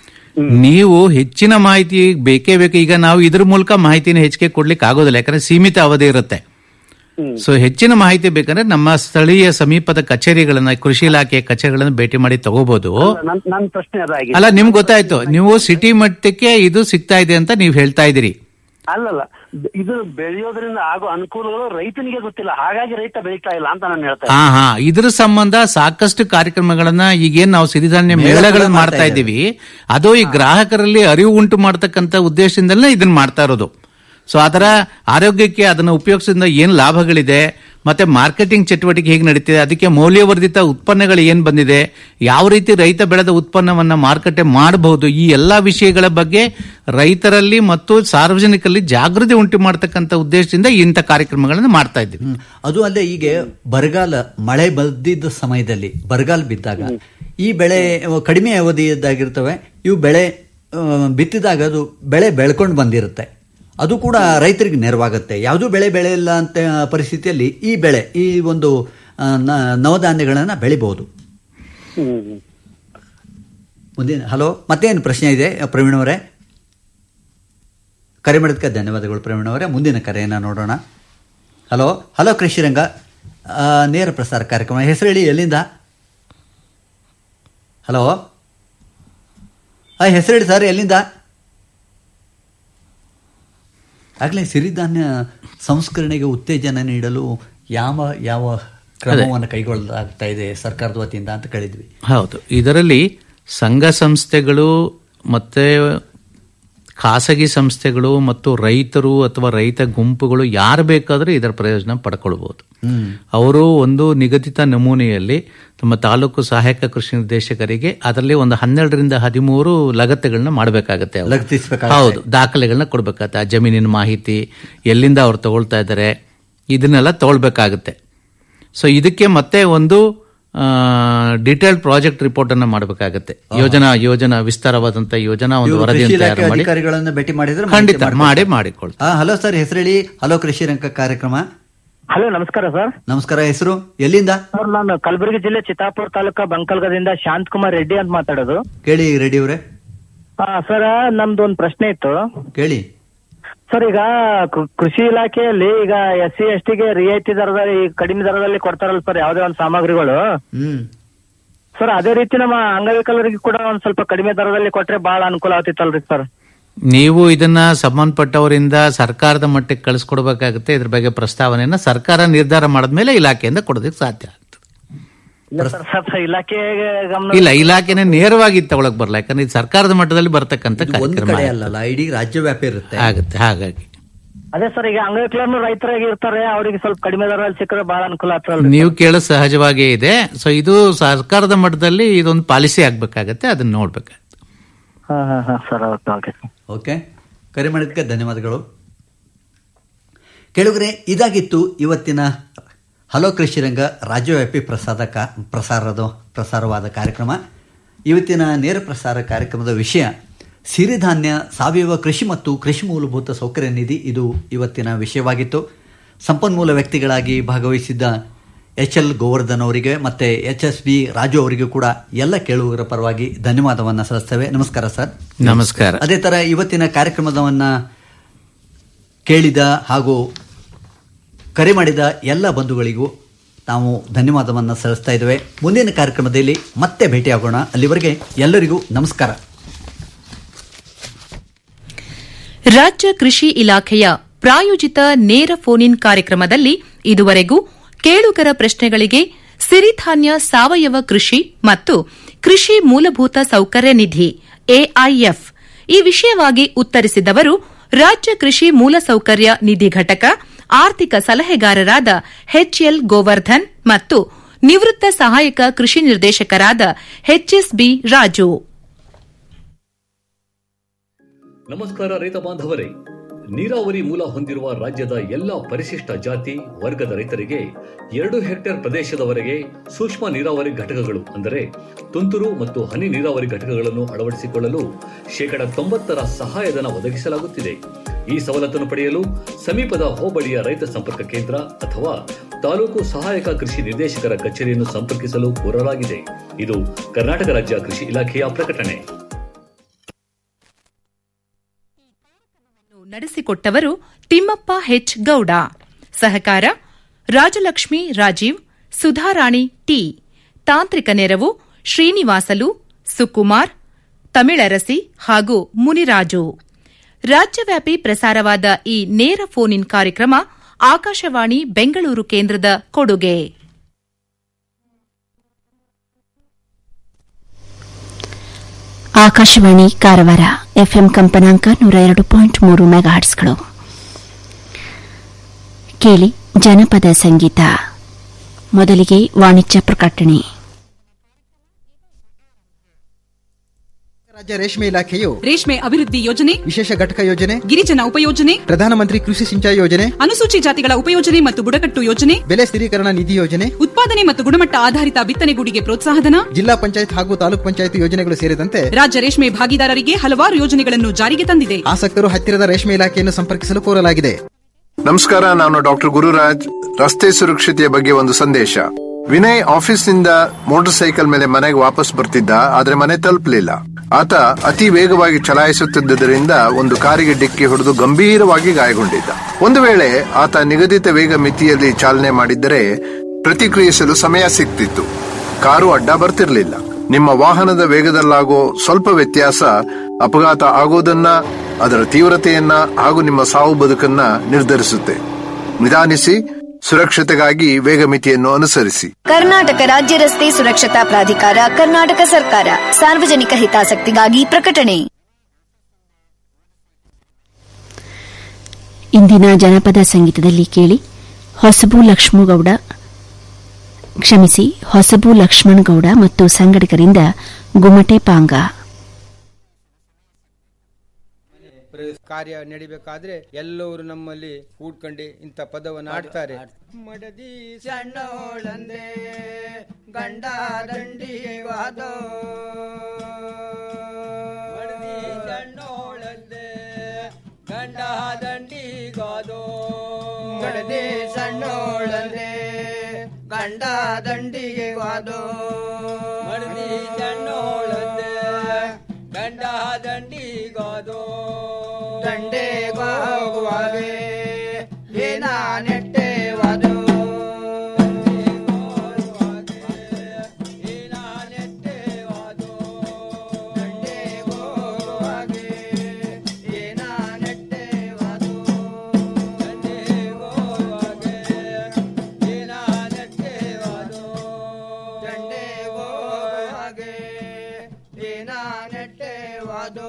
Speaker 6: ನೀವು ಹೆಚ್ಚಿನ ಮಾಹಿತಿ ಬೇಕೇ ಬೇಕು ಈಗ ನಾವು ಇದ್ರ ಮೂಲಕ ಮಾಹಿತಿನ ಹೆಚ್ಚಿಗೆ ಕೊಡ್ಲಿಕ್ಕೆ ಆಗೋದಿಲ್ಲ ಯಾಕಂದ್ರೆ ಸೀಮಿತ ಅವಧಿ ಇರುತ್ತೆ ಸೊ ಹೆಚ್ಚಿನ ಮಾಹಿತಿ ಬೇಕಂದ್ರೆ ನಮ್ಮ ಸ್ಥಳೀಯ ಸಮೀಪದ ಕಚೇರಿಗಳನ್ನ ಕೃಷಿ ಇಲಾಖೆಯ ಕಚೇರಿಗಳನ್ನ ಭೇಟಿ ಮಾಡಿ ತಗೋಬಹುದು
Speaker 13: ನನ್ ನನ್ ಪ್ರಶ್ನೆ ಅದಾಗಿದೆ
Speaker 6: ಅಲ್ಲ ನಿಮ್ಗೆ ಗೊತ್ತಾಯ್ತು ನೀವು ಸಿಟಿ ಮಟ್ಟಕ್ಕೆ ಇದು ಸಿಗ್ತಾ ಇದೆ ಅಂತ ನೀವು ಹೇಳ್ತಾ ಇದ್ದೀರಿ
Speaker 13: ಅಲ್ಲಲ್ಲ ಇದು ಬೆಳೆಯೋದ್ರಿಂದ ಆಗೋ ಅನುಕೂಲಗಳು ರೈತನಿಗೆ ಗೊತ್ತಿಲ್ಲ ಹಾಗಾಗಿ ರೈತ ಬೆಳೀತಾ ಇಲ್ಲ ಅಂತ ನಾನು ಹೇಳ್ತಾ
Speaker 6: ಹಾ ಹಾ ಇದ್ರ ಸಂಬಂಧ ಸಾಕಷ್ಟು ಕಾರ್ಯಕ್ರಮಗಳನ್ನ ಈಗೇನ್ ನಾವು ಸಿರಿಧಾನ್ಯ
Speaker 13: ಮೇಳ ಕೂಡ
Speaker 6: ಮೇಳಗಳನ್ನ
Speaker 13: ಮಾಡ್ತಾ
Speaker 6: ಮಾಡ್ತಾ ಇದ್ದೀವಿ ಅದು ಈ ಗ್ರಾಹಕರಲ್ಲಿ ಅರಿವು ಉಂಟು ಮಾಡ್ತಕ್ಕಂಥ ಉದ್ದೇಶದಿಂದಲೇ ಇದನ್ನ ಮಾಡ್ತಾ ಇರೋದು ಸೊ ಅದರ ಆರೋಗ್ಯಕ್ಕೆ ಅದನ್ನ ಉಪಯೋಗಿಸೋದ್ರಿಂದ ಏನ್ ಲಾಭಗಳಿದೆ ಮತ್ತೆ ಮಾರ್ಕೆಟಿಂಗ್ ಚಟುವಟಿಕೆ ಹೇಗೆ ನಡೀತಿದೆ ಅದಕ್ಕೆ ಮೌಲ್ಯವರ್ಧಿತ ಉತ್ಪನ್ನಗಳು ಏನ್ ಬಂದಿದೆ ಯಾವ ರೀತಿ ರೈತ ಬೆಳೆದ ಉತ್ಪನ್ನವನ್ನ ಮಾರುಕಟ್ಟೆ ಮಾಡಬಹುದು ಈ ಎಲ್ಲಾ ವಿಷಯಗಳ ಬಗ್ಗೆ ರೈತರಲ್ಲಿ ಮತ್ತು ಸಾರ್ವಜನಿಕರಲ್ಲಿ ಜಾಗೃತಿ ಉಂಟು ಮಾಡತಕ್ಕಂತ ಉದ್ದೇಶದಿಂದ ಇಂಥ ಕಾರ್ಯಕ್ರಮಗಳನ್ನು ಮಾಡ್ತಾ ಇದ್ದೀವಿ
Speaker 3: ಅದು ಅಲ್ಲದೆ ಈಗ ಬರಗಾಲ ಮಳೆ ಬಂದಿದ್ದ ಸಮಯದಲ್ಲಿ ಬರಗಾಲ ಬಿದ್ದಾಗ ಈ ಬೆಳೆ ಕಡಿಮೆ ಅವಧಿಯದ್ದಾಗಿರ್ತವೆ ಇವು ಬೆಳೆ ಆ, ಬಿತ್ತಿದಾಗ ಅದು ಬೆಳೆ ಬೆಳ್ಕೊಂಡು ಬಂದಿರುತ್ತೆ ಅದು ಕೂಡ ರೈತರಿಗೆ ನೆರವಾಗುತ್ತೆ ಯಾವುದೂ ಬೆಳೆ ಬೆಳೆಯಿಲ್ಲ ಅಂತ ಪರಿಸ್ಥಿತಿಯಲ್ಲಿ ಈ ಬೆಳೆ ಈ ಒಂದು ಆ, ನ- ನವಧಾನ್ಯಗಳನ್ನು ಬೆಳಿಬಹುದು ಮುಂದಿನ ಹಲೋ ಮತ್ತೇನು ಪ್ರಶ್ನೆ ಇದೆ ಪ್ರವೀಣ್ ಅವರೇ ಕರೆ ಮಾಡಿದ್ಕೆ ಧನ್ಯವಾದಗಳು ಪ್ರವೀಣ್ ಅವರೇ ಮುಂದಿನ ಕರೆಯನ್ನು ನೋಡೋಣ ಹಲೋ ಹಲೋ ಕೃಷಿರಂಗ ಆ, ನೇರ ಪ್ರಸಾರ ಕಾರ್ಯಕ್ರಮ ಹೆಸರು ಹೇಳಿ ಎಲ್ಲಿಂದ ಹಲೋ ಹಾಂ ಹೆಸರು ಹೇಳಿ ಸರ್ ಎಲ್ಲಿಂದ ಆಗಲೇ ಸಿರಿಧಾನ್ಯ ಸಂಸ್ಕರಣೆಗೆ ಉತ್ತೇಜನ ನೀಡಲು ಯಾವ ಯಾವ ಕ್ರಮವನ್ನು ಕೈಗೊಳ್ಳಲಾಗ್ತಾ ಇದೆ ಸರ್ಕಾರದ ವತಿಯಿಂದ ಅಂತ ಕೇಳಿದ್ವಿ
Speaker 6: ಹೌದು ಇದರಲ್ಲಿ ಸಂಘ ಸಂಸ್ಥೆಗಳು ಮತ್ತೆ ಖಾಸಗಿ ಸಂಸ್ಥೆಗಳು ಮತ್ತು ರೈತರು ಅಥವಾ ರೈತ ಗುಂಪುಗಳು ಯಾರು ಬೇಕಾದರೂ ಇದರ ಪ್ರಯೋಜನ ಪಡ್ಕೊಳ್ಬಹುದು ಅವರು ಒಂದು ನಿಗದಿತ ನಮೂನೆಯಲ್ಲಿ ತಮ್ಮ ತಾಲೂಕು ಸಹಾಯಕ ಕೃಷಿ ನಿರ್ದೇಶಕರಿಗೆ ಅದರಲ್ಲಿ ಒಂದು ಹನ್ನೆರಡರಿಂದ ಹದಿಮೂರು ಲಗತ್ತೆಗಳನ್ನ ಮಾಡಬೇಕಾಗತ್ತೆ ಅವ್ರು.
Speaker 3: ಲಗತ್ತಿಸ್ಬೇಕಾಗತ್ತೆ.
Speaker 6: ಹೌದು ದಾಖಲೆಗಳನ್ನ ಕೊಡ್ಬೇಕಾಗತ್ತೆ ಆ ಜಮೀನಿನ ಮಾಹಿತಿ ಎಲ್ಲಿಂದ ಅವ್ರು ತಗೊಳ್ತಾ ಇದ್ದಾರೆ ಇದನ್ನೆಲ್ಲ ತಗೊಳ್ಬೇಕಾಗತ್ತೆ ಸೊ ಇದಕ್ಕೆ ಮತ್ತೆ ಒಂದು ಡಿಟೇಲ್ಡ್ ಪ್ರಾಜೆಕ್ಟ್ ರಿಪೋರ್ಟ್ ಅನ್ನ ಮಾಡಬೇಕಾಗತ್ತೆ ಯೋಜನಾ ಯೋಜನಾ ವಿಸ್ತಾರವಾದಂತ ಯೋಜನಾ ಒಂದು
Speaker 3: ಇವರು
Speaker 6: ವರದಿಯನ್ನು
Speaker 3: ಕೃಷಿ
Speaker 6: ತಯಾರು
Speaker 3: ಇಲಾಖೆ
Speaker 6: ಮಾಡಿ
Speaker 3: ಅಧಿಕಾರಿಗಳನ್ನ ಭೇಟಿ ಮಾಡಿದ್ರೆ
Speaker 6: ಖಂಡಿತ
Speaker 3: ಮಾಹಿತಿ
Speaker 6: ಮಾಡಿ
Speaker 3: ಮಾಡ್ಕೊಳ್ತಾರೆ.
Speaker 6: ಮಾಡಿಕೊಳ್ತಾರೆ
Speaker 3: ಆ, ಹಲೋ ಸರ್ ಹೆಸರು ಹೇಳಿ ಹಲೋ ಕೃಷಿ ರಂಗ ಕಾರ್ಯಕ್ರಮ
Speaker 14: ಹಲೋ ನಮಸ್ಕಾರ ಸರ್
Speaker 3: ನಮಸ್ಕಾರ ಹೆಸರು ಎಲ್ಲಿಂದ
Speaker 14: ಸರ್ ನಾನು ಕಲಬುರಗಿ ಜಿಲ್ಲೆ ಚಿತ್ತಾಪುರ ತಾಲೂಕಾ ಬಂಕಲ್ಗದಿಂದ ಶಾಂತ್ ಕುಮಾರ್ ರೆಡ್ಡಿ ಅಂತ ಮಾತಾಡೋದು
Speaker 3: ಕೇಳಿ ರೆಡ್ಡಿ ಅವರೇ
Speaker 14: ಆ, ಸರ್ ನಮ್ದು ಒಂದು ಪ್ರಶ್ನೆ ಇತ್ತು
Speaker 3: ಕೇಳಿ
Speaker 14: ಸರ್ ಈಗ ಕೃ- ಕೃಷಿ ಇಲಾಖೆಯಲ್ಲಿ ಈಗ ಎಸ್ ಸಿ ಎಸ್ ಟಿಗೆ ರಿಯಾಯಿತಿ ದರದಲ್ಲಿ ಕಡಿಮೆ ದರದಲ್ಲಿ ಕೊಡ್ತಾರಲ್ಲ ಸರ್ ಯಾವುದೇ ಒಂದು ಸಾಮಗ್ರಿಗಳು
Speaker 3: ಹ್ಮ್
Speaker 14: ಸರ್ ಅದೇ ರೀತಿ ನಮ್ಮ ಅಂಗವಿಕಲರಿಗೆ ಕೂಡ ಒಂದ್ ಸ್ವಲ್ಪ ಕಡಿಮೆ ದರದಲ್ಲಿ ಕೊಟ್ರೆ ಬಹಳ ಅನುಕೂಲ ಆಗ್ತಿತ್ತಲ್ರಿ ಸರ್
Speaker 6: ನೀವು ಇದನ್ನ ಸಂಬಂಧಪಟ್ಟವರಿಂದ ಸರ್ಕಾರದ ಮಟ್ಟಕ್ಕೆ ಕಳಿಸ್ಕೊಡ್ಬೇಕಾಗುತ್ತೆ ಇದ್ರ ಬಗ್ಗೆ ಪ್ರಸ್ತಾವನೆಯನ್ನ ಸರ್ಕಾರ ನಿರ್ಧಾರ ಮಾಡಿದ್ಮೇಲೆ ಇಲಾಖೆಯಿಂದ ಕೊಡೋದಕ್ಕೆ ಸಾಧ್ಯ
Speaker 14: ಇಲ್ಲ ಸರ್ ಸ್ವಲ್ಪ ಇಲಾಖೆ ಗಮನ
Speaker 6: ಇಲ್ಲ ಇಲಾಖೆನೇ ನೇರವಾಗಿ ತಗೊಳಕ್ ಬರಲ್ಲ ಯಾಕಂದ್ರೆ ಇದು ಸರ್ಕಾರದ ಮಟ್ಟದಲ್ಲಿ ಬರ್ತಕ್ಕಂಥ
Speaker 3: ಇದು ಒಂದು
Speaker 6: ಕಾರ್ಯಕ್ರಮ
Speaker 3: ಕಡೆ ಅಲ್ಲಲ್ಲ ಇಡೀ ರಾಜ್ಯವ್ಯಾಪಿ ಇರುತ್ತೆ
Speaker 6: ಆಗುತ್ತೆ ಹಾಗಾಗಿ
Speaker 14: ಅದೇ ಸರ್ ಈಗ ಅಂಗವಿಕಲರು ರೈತರಾಗಿ ಇರ್ತಾರೆ ಅವರಿಗೆ ಸ್ವಲ್ಪ ಕಡಿಮೆ ದರದಲ್ಲಿ ಸಿಕ್ಕರೆ ಬಹಳ ಅನುಕೂಲ ಆಗ್ತದಲ್ರಿ
Speaker 6: ನೀವು ಕೇಳೋದು ಸಹಜವಾಗೇ ಇದೆ ಸೊ ಇದು ಸರ್ಕಾರದ ಮಟ್ಟದಲ್ಲಿ ಇದೊಂದು ಪಾಲಿಸಿ ಆಗ್ಬೇಕಾಗತ್ತೆ ಅದನ್ನ ನೋಡ್ಬೇಕಾಗತ್ತೆ
Speaker 14: ಹಾ ಹಾ ಹಾ sir okay okay sir
Speaker 3: okay ಕರೆ ಮಾಡಿದ್ದಕ್ಕೆ ಧನ್ಯವಾದಗಳು ಕೆಳಗರೆ ಇದಾಗಿತ್ತು ಇವತ್ತಿನ ಹಲೋ ಕೃಷಿರಂಗ ರಾಜ್ಯವ್ಯಾಪಿ ಪ್ರಸಾದ ಕಾ ಪ್ರಸಾರದ ಪ್ರಸಾರವಾದ ಕಾರ್ಯಕ್ರಮ ಇವತ್ತಿನ ನೇರ ಪ್ರಸಾರ ಕಾರ್ಯಕ್ರಮದ ವಿಷಯ ಸಿರಿಧಾನ್ಯ ಸಾವಯವ ಕೃಷಿ ಮತ್ತು ಕೃಷಿ ಮೂಲಭೂತ ಸೌಕರ್ಯ ನಿಧಿ ಇದು ಇವತ್ತಿನ ವಿಷಯವಾಗಿತ್ತು ಸಂಪನ್ಮೂಲ ವ್ಯಕ್ತಿಗಳಾಗಿ ಭಾಗವಹಿಸಿದ್ದ ಎಚ್ ಎಲ್ ಗೋವರ್ಧನ್ ಅವರಿಗೆ ಮತ್ತೆ ಎಚ್ ಎಸ್ ಬಿ ರಾಜು ಅವರಿಗೂ ಕೂಡ ಎಲ್ಲ ಕೇಳುಗರ ಪರವಾಗಿ ಧನ್ಯವಾದವನ್ನು ಸಲ್ಲಿಸ್ತೇವೆ ನಮಸ್ಕಾರ ಸರ್
Speaker 6: ನಮಸ್ಕಾರ
Speaker 3: ಅದೇ ತರ ಇವತ್ತಿನ ಕಾರ್ಯಕ್ರಮದವನ್ನ ಕೇಳಿದ ಹಾಗೂ ಕರೆ ಮಾಡಿದ ಎಲ್ಲ ಬಂಧುಗಳಿಗೂ ನಾವು ಧನ್ಯವಾದವನ್ನು ಸಲ್ಲಿಸ್ತಾ ಇದ್ದೇವೆ ಮುಂದಿನ ಕಾರ್ಯಕ್ರಮದಲ್ಲಿ ಮತ್ತೆ ಭೇಟಿಯಾಗೋಣ ಅಲ್ಲಿವರೆಗೆ ಎಲ್ಲರಿಗೂ ನಮಸ್ಕಾರ
Speaker 2: ರಾಜ್ಯ ಕೃಷಿ ಇಲಾಖೆಯ ಪ್ರಾಯೋಜಿತ ನೇರ ಫೋನ್ ಇನ್ ಕಾರ್ಯಕ್ರಮದಲ್ಲಿ ಇದುವರೆಗೂ ಕೇಳುಗರ ಪ್ರಶ್ನೆಗಳಿಗೆ ಸಿರಿಧಾನ್ಯ ಸಾವಯವ ಕೃಷಿ ಮತ್ತು ಕೃಷಿ ಮೂಲಭೂತ ಸೌಕರ್ಯ ನಿಧಿ ಎಐಎಫ್ ಈ ವಿಷಯವಾಗಿ ಉತ್ತರಿಸಿದವರು ರಾಜ್ಯ ಕೃಷಿ ಮೂಲಸೌಕರ್ಯ ನಿಧಿ ಘಟಕ ಆರ್ಥಿಕ ಸಲಹೆಗಾರರಾದ ಎಚ್ಎಲ್ ಗೋವರ್ಧನ್ ಮತ್ತು ನಿವೃತ್ತ ಸಹಾಯಕ ಕೃಷಿ ನಿರ್ದೇಶಕರಾದ ಎಚ್ಎಸ್ಬಿ ರಾಜು
Speaker 1: ನಮಸ್ಕಾರ ರೈತ ಬಾಂಧವರೇ ನೀರಾವರಿ ಮೂಲ ಹೊಂದಿರುವ ರಾಜ್ಯದ ಎಲ್ಲಾ ಪರಿಶಿಷ್ಟ ಜಾತಿ ವರ್ಗದ ರೈತರಿಗೆ ಎರಡು ಹೆಕ್ಟೇರ್ ಪ್ರದೇಶದವರೆಗೆ ಸೂಕ್ಷ್ಮ ನೀರಾವರಿ ಘಟಕಗಳು ಅಂದರೆ ತುಂತುರು ಮತ್ತು ಹನಿ ನೀರಾವರಿ ಘಟಕಗಳನ್ನು ಅಳವಡಿಸಿಕೊಳ್ಳಲು ಶೇಕಡ ತೊಂಬತ್ತರ ಸಹಾಯಧನ ಒದಗಿಸಲಾಗುತ್ತಿದೆ ಈ ಸವಲತ್ತನ್ನು ಪಡೆಯಲು ಸಮೀಪದ ಹೋಬಳಿಯ ರೈತ ಸಂಪರ್ಕ ಕೇಂದ್ರ ಅಥವಾ ತಾಲೂಕು ಸಹಾಯಕ ಕೃಷಿ ನಿರ್ದೇಶಕರ ಕಚೇರಿಯನ್ನು ಸಂಪರ್ಕಿಸಲು ಕೋರಲಾಗಿದೆ ಇದು ಕರ್ನಾಟಕ ರಾಜ್ಯ ಕೃಷಿ ಇಲಾಖೆಯ ಪ್ರಕಟಣೆ
Speaker 2: ನಡೆಸಿಕೊಟ್ಟವರು ತಿಮ್ಮಪ್ಪ ಹೆಚ್ ಗೌಡ ಸಹಕಾರ ರಾಜಲಕ್ಷ್ಮಿ ರಾಜೀವ್ ಸುಧಾರಾಣಿ ಟಿ ತಾಂತ್ರಿಕ ನೆರವು ಶ್ರೀನಿವಾಸಲು ಸುಕುಮಾರ್ ತಮಿಳರಸಿ ಹಾಗೂ ಮುನಿರಾಜು ರಾಜ್ಯವ್ಯಾಪಿ ಪ್ರಸಾರವಾದ ಈ ನೇರ ಫೋನ್ ಇನ್ ಕಾರ್ಯಕ್ರಮ ಆಕಾಶವಾಣಿ ಬೆಂಗಳೂರು ಕೇಂದ್ರದ ಕೊಡುಗೆ
Speaker 15: ಆಕಾಶವಾಣಿ ಕಾರವಾರ ಎಫ್ಎಂ ಕಂಪನಾಂಕ ನೂರ ಎರಡು ಪಾಯಿಂಟ್ ಮೂರು ಮೆಗಾಹರ್ಟ್ಸ್ಗಳು ಕೇಳಿ ಜನಪದ ಸಂಗೀತ ಮೊದಲಿಗೆ ವಾಣಿಜ್ಯ ಪ್ರಕಟಣೆ
Speaker 16: ರಾಜ್ಯ ರೇಷ್ಮೆ ಇಲಾಖೆಯು
Speaker 17: ರೇಷ್ಮೆ ಅಭಿವೃದ್ಧಿ ಯೋಜನೆ
Speaker 16: ವಿಶೇಷ ಘಟಕ ಯೋಜನೆ
Speaker 17: ಗಿರಿಜನ ಉಪಯೋಜನೆ
Speaker 16: ಪ್ರಧಾನಮಂತ್ರಿ ಕೃಷಿ ಸಿಂಚಾಯಿ ಯೋಜನೆ
Speaker 17: ಅನುಸೂಚಿ ಜಾತಿಗಳ ಉಪಯೋಜನೆ ಮತ್ತು ಬುಡಕಟ್ಟು ಯೋಜನೆ
Speaker 16: ಬೆಲೆ ಸ್ಥಿರೀಕರಣ ನಿಧಿ ಯೋಜನೆ
Speaker 17: ಉತ್ಪಾದನೆ ಮತ್ತು ಗುಣಮಟ್ಟ ಆಧಾರಿತ ಬಿತ್ತನೆಗೂಡಿಗೆ ಪ್ರೋತ್ಸಾಹಧನ
Speaker 16: ಜಿಲ್ಲಾ ಪಂಚಾಯತ್ ಹಾಗೂ ತಾಲೂಕ್ ಪಂಚಾಯತ್ ಯೋಜನೆಗಳು ಸೇರಿದಂತೆ
Speaker 17: ರಾಜ್ಯ ರೇಷ್ಮೆ ಭಾಗಿದಾರರಿಗೆ ಹಲವಾರು ಯೋಜನೆಗಳನ್ನು ಜಾರಿಗೆ ತಂದಿದೆ
Speaker 16: ಆಸಕ್ತರು ಹತ್ತಿರದ ರೇಷ್ಮೆ ಇಲಾಖೆಯನ್ನು ಸಂಪರ್ಕಿಸಲು ಕೋರಲಾಗಿದೆ
Speaker 18: ನಮಸ್ಕಾರ ನಾನು ಡಾಕ್ಟರ್ ಗುರುರಾಜ್ ರಸ್ತೆ ಸುರಕ್ಷತೆಯ ಬಗ್ಗೆ ಒಂದು ಸಂದೇಶ ವಿನಯ್ ಆಫೀಸ್ನಿಂದ ಮೋಟಾರ್ ಸೈಕಲ್ ಮೇಲೆ ಮನೆಗೆ ವಾಪಸ್ ಬರ್ತಿದ್ದ ಆದ್ರೆ ಮನೆ ತಲುಪಲಿಲ್ಲ ಆತ ಅತಿ ವೇಗವಾಗಿ ಚಲಾಯಿಸುತ್ತಿದ್ದರಿಂದ ಒಂದು ಕಾರಿಗೆ ಡಿಕ್ಕಿ ಹೊಡೆದು ಗಂಭೀರವಾಗಿ ಗಾಯಗೊಂಡಿದ್ದ ಒಂದು ವೇಳೆ ಆತ ನಿಗದಿತ ವೇಗ ಮಿತಿಯಲ್ಲಿ ಚಾಲನೆ ಮಾಡಿದ್ದರೆ ಪ್ರತಿಕ್ರಿಯಿಸಲು ಸಮಯ ಸಿಗ್ತಿತ್ತು ಕಾರು ಅಡ್ಡ ಬರ್ತಿರ್ಲಿಲ್ಲ ನಿಮ್ಮ ವಾಹನದ ವೇಗದಲ್ಲಾಗೋ ಸ್ವಲ್ಪ ವ್ಯತ್ಯಾಸ ಅಪಘಾತ ಆಗೋದನ್ನ ಅದರ ತೀವ್ರತೆಯನ್ನ ಹಾಗೂ ನಿಮ್ಮ ಸಾವು ಬದುಕನ್ನ ನಿರ್ಧರಿಸುತ್ತೆ ನಿಧಾನಿಸಿ ಸುರಕ್ಷತೆಗಾಗಿ ವೇಗ ಮಿತಿಯನ್ನು ಅನುಸರಿಸಿ
Speaker 19: ಕರ್ನಾಟಕ ರಾಜ್ಯ ರಸ್ತೆ ಸುರಕ್ಷತಾ ಪ್ರಾಧಿಕಾರ ಕರ್ನಾಟಕ ಸರ್ಕಾರ ಸಾರ್ವಜನಿಕ ಹಿತಾಸಕ್ತಿಗಾಗಿ ಪ್ರಕಟಣೆ
Speaker 15: ಇಂದಿನ ಜನಪದ ಸಂಗೀತದಲ್ಲಿ ಕೇಳಿ ಹೊಸಬು ಲಕ್ಷ್ಮಗೌಡ ಕ್ಷಮಿಸಿ ಹೊಸಬು ಲಕ್ಷ್ಮಣಗೌಡ ಮತ್ತು ಸಂಗಡಿಗರಿಂದ ಗುಮಟೆ ಪಾಂಗ
Speaker 20: ಕಾರ್ಯ ನಡಿಬೇಕಾದ್ರೆ ಎಲ್ಲರೂ ನಮ್ಮಲ್ಲಿ ಕೂಡ್ಕೊಂಡು ಇಂಥ ಪದವನ್ನು ಆಡ್ತಾರೆ ಮಡದಿ ಸಣ್ಣೋಳಂದೆ ಗಂಡ ದಂಡಿವಾದೋ ಮಡದಿ ಸಣ್ಣೋಳಂದೆ ಗಂಡ ದಂಡಿಗಾದೋ ಮಡದಿ ಸಣ್ಣೋಳಂದೆ ಗಂಡ ದಂಡಿಗೆವಾದೋ ಮಡದಿ ಸಣ್ಣೋಳಂದೆ ಗಂಡ ದಂಡಿಗಾದೋ ದಂಡೆಗೋಗುವಾಗೆ ಏನ ನೆಟ್ಟೆವಾದೋ ನೆಟ್ಟೆವಾದೋ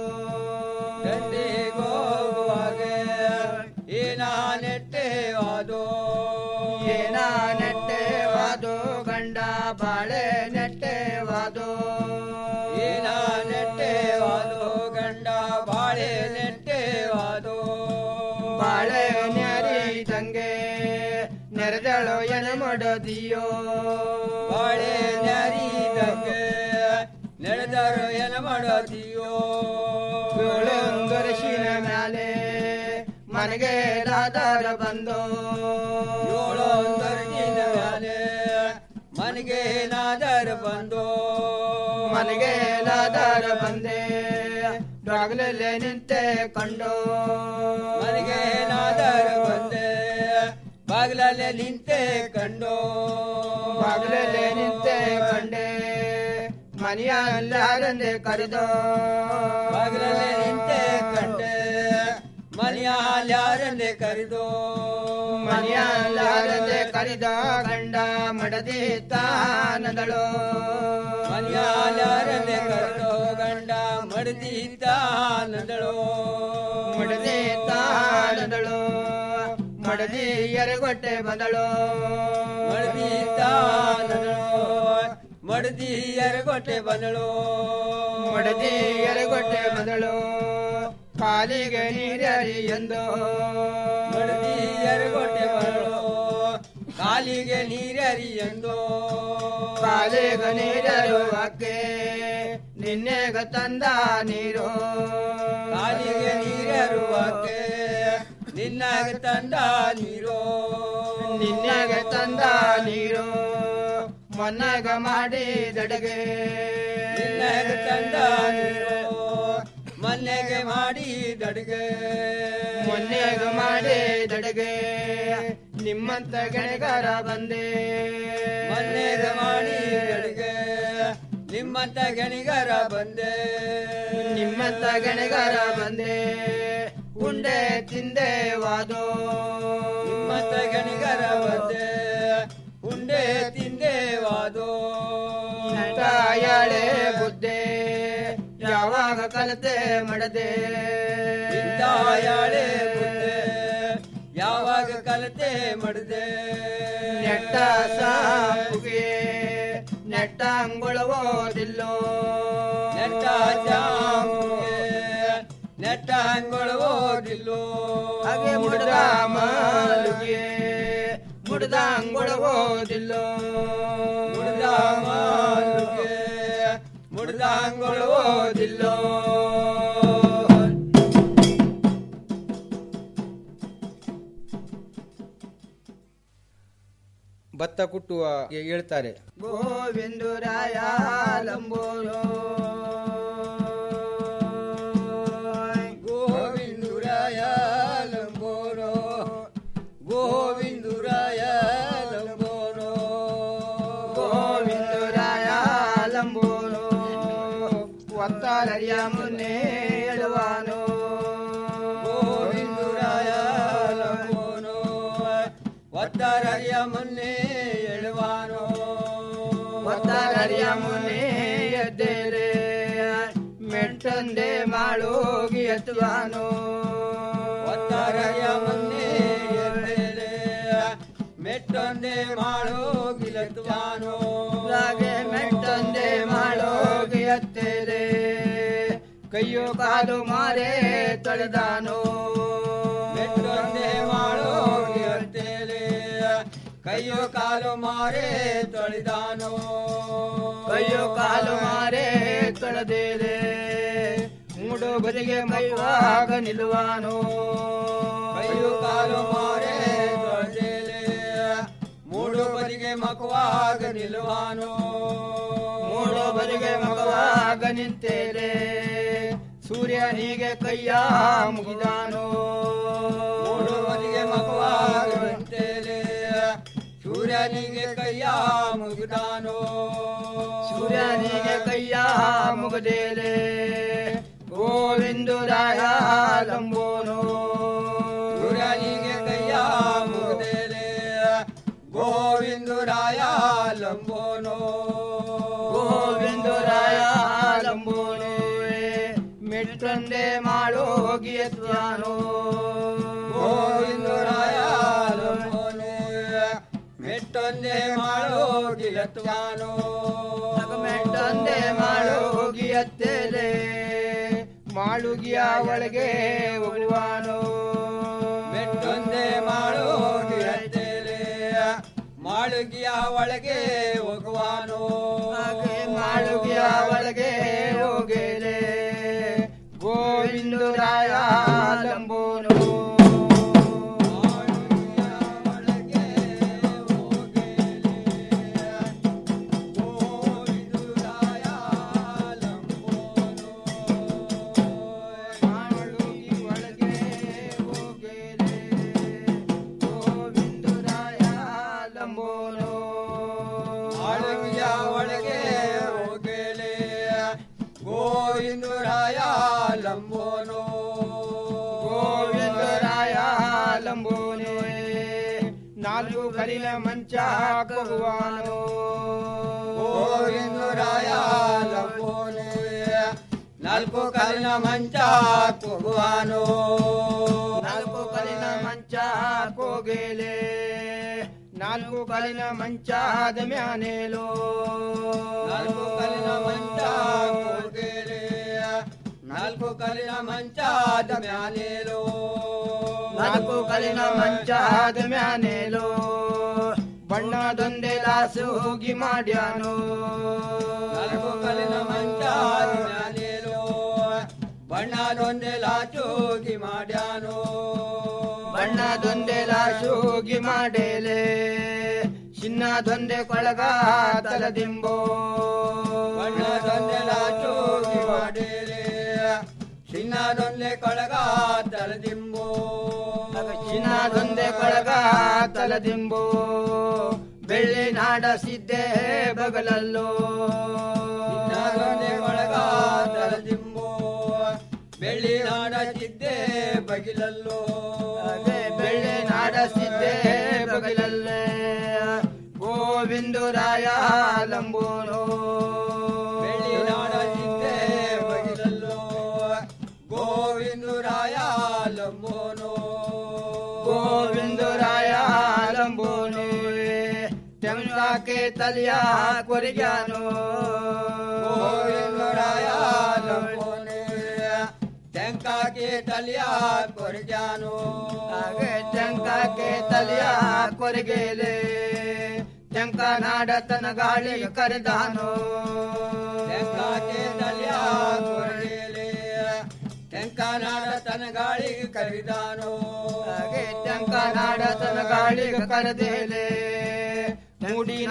Speaker 20: ದಂಡಿಗೋಗುವಾಗೆ ಏನ ನೆಟ್ಟೆವಾದೋ ಏನ ನೆಟ್ಟೆವಾದೋ ಗಂಡ ಬಾಳೆ ನೆಟ್ಟೆವಾದೋ ಏನ ನೆಟ್ಟೆವಾದೋ ಗಂಡ ಬಾಳೆ ನೆಟ್ಟೆವಾದೋ ಬಾಳೆ ನೆರಿದಂಗೆ ನೆರೆದಳು ಎನ ಮಾಡದಿಯೋ ಬಾಳೆ ನೆರಿದಂಗೆ ನಡೆದರು ಎನ ಮಾಡದಿಯೋ ಏಳೊಂದರಶಿನ ಮ್ಯಾಲೆ ಮನೆಗೆ ದಾದಾರ ಬಂದೋ ಏಳೊಂದರಶಿನ ಮ್ಯಾಲೆ ಮನೆಗೆ ನಾದರ ಬಂದೋ ಮನೆಗೆ ನಾದರ ಬಂದೆ ಬಾಗಿಲಲ್ಲೇ ನಿಂತೆ ಕಂಡು ಮನೆಗೆ ನಾದರ ಬಂದೆ ಬಾಗಿಲಲ್ಲೇ ನಿಂತೆ ಕಂಡು ಬಾಗಿಲಲ್ಲೇ ನಿಂತೆ ಕಂಡೆ ಮನೆಯಲ್ಲಾರಂದೆ ಕರೆದೋ ಬಾಗಿಲಲ್ಲೇ ನಿಂತೆ ಕಂಡೆ ಮನೆಯಲ್ಲಾರಂದೆ ಕರೆದೋ ಮನೆಯಲ್ಲಾರಂದೆ ಕರೆದ ಗಂಡ ಮಡದಿ ತಾನದಳು ಮನೆಯಲ್ಲಾರಂದೆ ಕರೆದೋ ಗಂಡ ಮಡದಿ ತಾನದಳು ಮಡದಿ ತಾನದಳು ಮಡದಿ ಎರಗೊಟ್ಟೆ ಬಂದಳು ಮಡದಿ ತಾನದಳು ಮಡದಿ ಎರಗೊಟ್ಟೆ ಬಂದಳು ಮಡದಿ ಎರಗೊಟ್ಟೆ ಬಂದಳು ಕಾಲಿಗೆ ನೀರರಿ ಎಂದು ಮಡದಿ ಎರಗೊಟ್ಟೆ ಬಂದಳು ಕಾಲಿಗೆ ನೀರರಿ ಎಂದು ಕಾಲಿಗೆ ನೀರರು ಅಕ್ಕೆ ನಿನ್ನೆಗ ತಂದ ನೀರು ಕಾಲಿಗೆ ನೀರರು ಅಕ್ಕೆ ನಿನ್ನಾಗ ತಂದ ನೀರು ನಿನ್ನಾಗ ತಂದ ನೀರು ಮೊನ್ನಾಗ ಮಾಡಿದಡಗೆ ನಿನ್ನಾಗ ತಂದ ನೀರು ಮೊನ್ನೆಗೆ ಮಾಡಿದಡುಗೆ ಮೊನ್ನೆಗ ಮಾಡಿದಡುಗೆ ನಿಮ್ಮಂತ ಗಣಗಾರ ಬಂದೆ ಮೊನ್ನೆಗ ಮಾಡಿದಡುಗೆ ನಿಮ್ಮಂತ ಗಣಿಗಾರ ಬಂದೆ ನಿಮ್ಮಂತ ಗಣಿಗಾರ ಬಂದೆ ಉಂಡೆ ತಿಂದೆ ವಾದೋ ನಿಮ್ಮಂತ ಗಣಿಗಾರ ಬಂದೆ ಉಂಡೆ ತಿಂದೆ ವಾದೋ ತಾಯಾಳೆ ಬುದ್ಧೆ ಯಾವಾಗ ಕಲತೆ ಮಡದೆ ತಾಯಾಳೆ ಬುದ್ಧೆ ಯಾವ ಯಾವಾಗ ಕಲಿತೆ ಮಡದೆ ನೆಟ್ಟ ಸಾಪುಗೆ ನೆಟ್ಟ ಅಂಗುಳವೋದಿಲ್ಲೋ ನೆಟ್ಟ ಜಾಂಬುಗೆ ನೆಟ್ಟ ಅಂಗುಳವೋದಿಲ್ಲೋ ಹಾಗೆ ಮುಡ್ದ ಮಾಲುಗೆ ಮುಡ್ದ ಅಂಗುಳವೋದಿಲ್ಲೋ ಮುಡ್ದ ಮಾಲುಗೆ ಮುಡ್ದ ಅಂಗುಳವೋದಿಲ್ಲೋ
Speaker 21: ಭತ್ತ ಕುಟ್ಟುವ ಹೇಳ್ತಾರೆ
Speaker 20: ಗೋವಿಂದುರಾಯ ಲಂಬೋರೋ ಗೋವಿಂದುರಾಯ ಲಂಬೋರೋ ಗೋವಿಂದುರಾಯ ಲಂಬೋರೋ ಗೋವಿಂದುರಾಯ ಲಂಬೋರೋ ಒತ್ತಾರರಿಯ ಮುನ್ನೆ ಎಳುವಾನೋ ಗೋವಿಂದುರಾಯ ಲಂಬೋನೋ ಒತ್ತಾರರಿಯ ಮುನ್ನೆ ಎಳುವಾನೋ ಒತ್ತಾರರಿಯ ಮುನ್ನೆ ಎದ್ದೇರೆ ಮೆಟ್ಟಂದೆ ಮಾಡೋಗಿ ಎತ್ತುವಾನೋ ಒತ್ತಾರರಿಯ ಮುನ್ನೆ ಎದ್ದೇರೆ ಮೆಟ್ಟೊಂದೆ ಮಾಡೋಗಿ ಎತ್ತುವಾನೋ ಹಾಗೆ ಮೆಟ್ಟೊಂದೆ ಮಾಡೋಗಿ ಎತ್ತೇರೆ ಕೈಯೋ ಕಾಲು ಮಾರೆ ತೊಳೆದಾನೋ ಮೆಟ್ಟೊಂದೆ ಮಾಡೋಗಿ ಎತ್ತೇರೆ ಕೈಯೋ ಕಾಲು ಮಾರೆ ತೊಳೆದಾನೋ ಕೈಯೋ ಕಾಲು ಮಾರೆ ತೊಳೆದೇರೆ ಮೂಡು ಬದಿಗೆ ಮೈವಾಗ ನಿಲ್ಲುವಾನೋ ಕೈಯೋ ಕಾಲು ಮಾರೆ ತೊಳೆದೇರೆ ಮೂಡು ಬದಿಗೆ ಮಕವಾಗ ನಿಲ್ಲುವಾನೋ ಮೂಡು ಬದಿಗೆ ಮಕವಾಗ ನಿಂತೇರೆ ಸೂರ್ಯನಿಗೆ ಕೈಯ ಮುಗಿದಾನೋ ಮೂಡು ಬದಿಗೆ ಮಕವಾಗ ನಿಂತೇರೆ ಸೂರ್ಯನಿಗೆ ಕೈಯ ಮುಗಿದಾನೋ ಸೂರ್ಯನಿಗೆ ಕೈಯ ಮುಗದೇಲೆ ಗೋವಿಂದುರಾಯ ಲಂಬೋನೋ ಸೂರ್ಯನಿಗೆ ಕೈಯ ಮುಗದೇಲೆ ಗೋವಿಂದುರಾಯ ಲಂಬೋನೋ ಗೋವಿಂದುರಾಯ ಲಂಬೋನೋ ಮೆಟ್ಟಂದೆ ಮಾಡೋಗಿ ಎತ್ವಾನೋ ಗೋವಿಂದುರಾಯ ಲಂಬೋನೋ ಮೆಟ್ಟೊಂದೆ ಮಾಡೋಗಿ ಎತ್ತುವಾನೋ ಮೆಟ್ಟೊಂದೆ ಮಾಡೋಗಿ ಎತ್ತೇಲೆ ಮಾಳುಗಿಯ ಒಳಗೆ ಹೋಗುವಾನೋ ಮೆಟ್ಟೊಂದೆ ಮಾಡೋಗಿ ಎತ್ತೇಲೆ ಮಾಳುಗಿಯ ಒಳಗೆ ಹೋಗುವಾನೋ ಹಾಗೆ ಮಾಳುಗಿಯ ಒಳಗೆ ಹೋಗೇಲೆ ಗೋವಿಂದರಾಯ ಲಂಬೋನೋ ಲಂಬೋನೋ ಆಳವಿಯ ಒಳಗೆ ಹೋಗೇಲೆ ಗೋವಿಂದರಾಯ ಲಂಬೋನೋ ಗೋವಿಂದರಾಯ ಲಂಬೋನೋ ನಾಲ್ಕು ಕರಿನ ಮಂಚ ಕಗುವಾನೋ ಗೋವಿಂದರಾಯ ಲಂಬೋನೋ ನಾಲ್ಕು ಕಲಿನ ಮಂಚ ಕೊಗುವಾನೋ ನಾಲ್ಕು ಕಲಿನ ಮಂಚ ಕೋಗೇಲೆ ನಾಲ್ಕು ಕಲಿನ ಮಂಚಾದ ಮ್ಯಾನೇಲೋ ನಾಲ್ಕು ಕಲಿನ ಮಂಚ ಕೋಗೇಲೆ ನಾಲ್ಕು ಕಲಿನ ಮಂಚಾದ ಮ್ಯಾನೇಲೋ ನಾಲ್ಕು ಕಲಿನ ಮಂಚಾದ ಮ್ಯಾನೇಲೋ ಬಣ್ಣದೊಂದೇ ಲಾಸು ಹೋಗಿ ಮಾಡ್ಯಾನೋ ನಾಲ್ಕು ಕಲಿನ ಮಂಚಾದ ಮ್ಯಾನೇಲೋ ಬಣ್ಣದೊಂದೇ ಲಾಚೋಗಿ ಮಾಡ್ಯಾನೋ ಬಣ್ಣದೊಂದೇ ಲಾಚೋಗಿ ಮಾಡೇಲೆ ಚಿನ್ನದೊಂದೇ ಕೊಳಗ ತಲದಿಂಬೋ ಬಣ್ಣದೊಂದೇ ಲಾಚೋಗಿ ಮಾಡೇಲೆ ಚಿನ್ನದೊಂದೇ ಕೊಳಗ ತಲದಿಂಬೋ ಚಿನ್ನದೊಂದೇ ಕೊಳಗ ತಲದಿಂಬೋ ಬೆಳ್ಳಿ ನಾಡ ಸಿದ್ದೆ ಬಗಲಲ್ಲೋ ಚಿನ್ನದೊಂದೇ ಕೊಳಗ ತಲದಿಂಬೋ ಬೆಳ್ಳಿ ನಾಡ ಸಿದ್ದೆ ಬಗಿಲಲ್ಲೋ ಬೆಳ್ಳಿ ನಾಡ ಸಿದ್ದೆ ಬಗಿಲಲ್ಲೇ ಗೋವಿಂದರಾಯ ಲಂಬೋನೋ ಬೆಳ್ಳಿ ನಾಡ ಸಿದ್ದೆ ಬಗಿಲಲ್ಲೋ ಗೋವಿಂದರಾಯ ಲಂಬೋನೋ ಗೋವಿಂದ के तलिया ಕೊರಿಗ್ಯಾನು ಗೋವಿಂದರಾಯ ಲಂಬೋನೆ ಟೆಂಕ के तलिया ಕೊರಿಗ್ಯಾನು ಹಾಗೆ ಟೆಂಕ के तलिया ಕೊರಿಗೇಲೆ ಟೆಂಕ ನಾಡತನ ಗಾಳಿಗೆ ಕರೆದಾನು ಟೆಂಕ के तलिया ಕೊರಿಗೇಲೆ ಟೆಂಕ ನಾಡತನ ಗಾಳಿಗೆ ಕರೆದಾನು ಹಾಗೆ ಟೆಂಕ ನಾಡತನ ಗಾಳಿಗೆ ಕರೆದೇಲೆ ಮೂಡಿ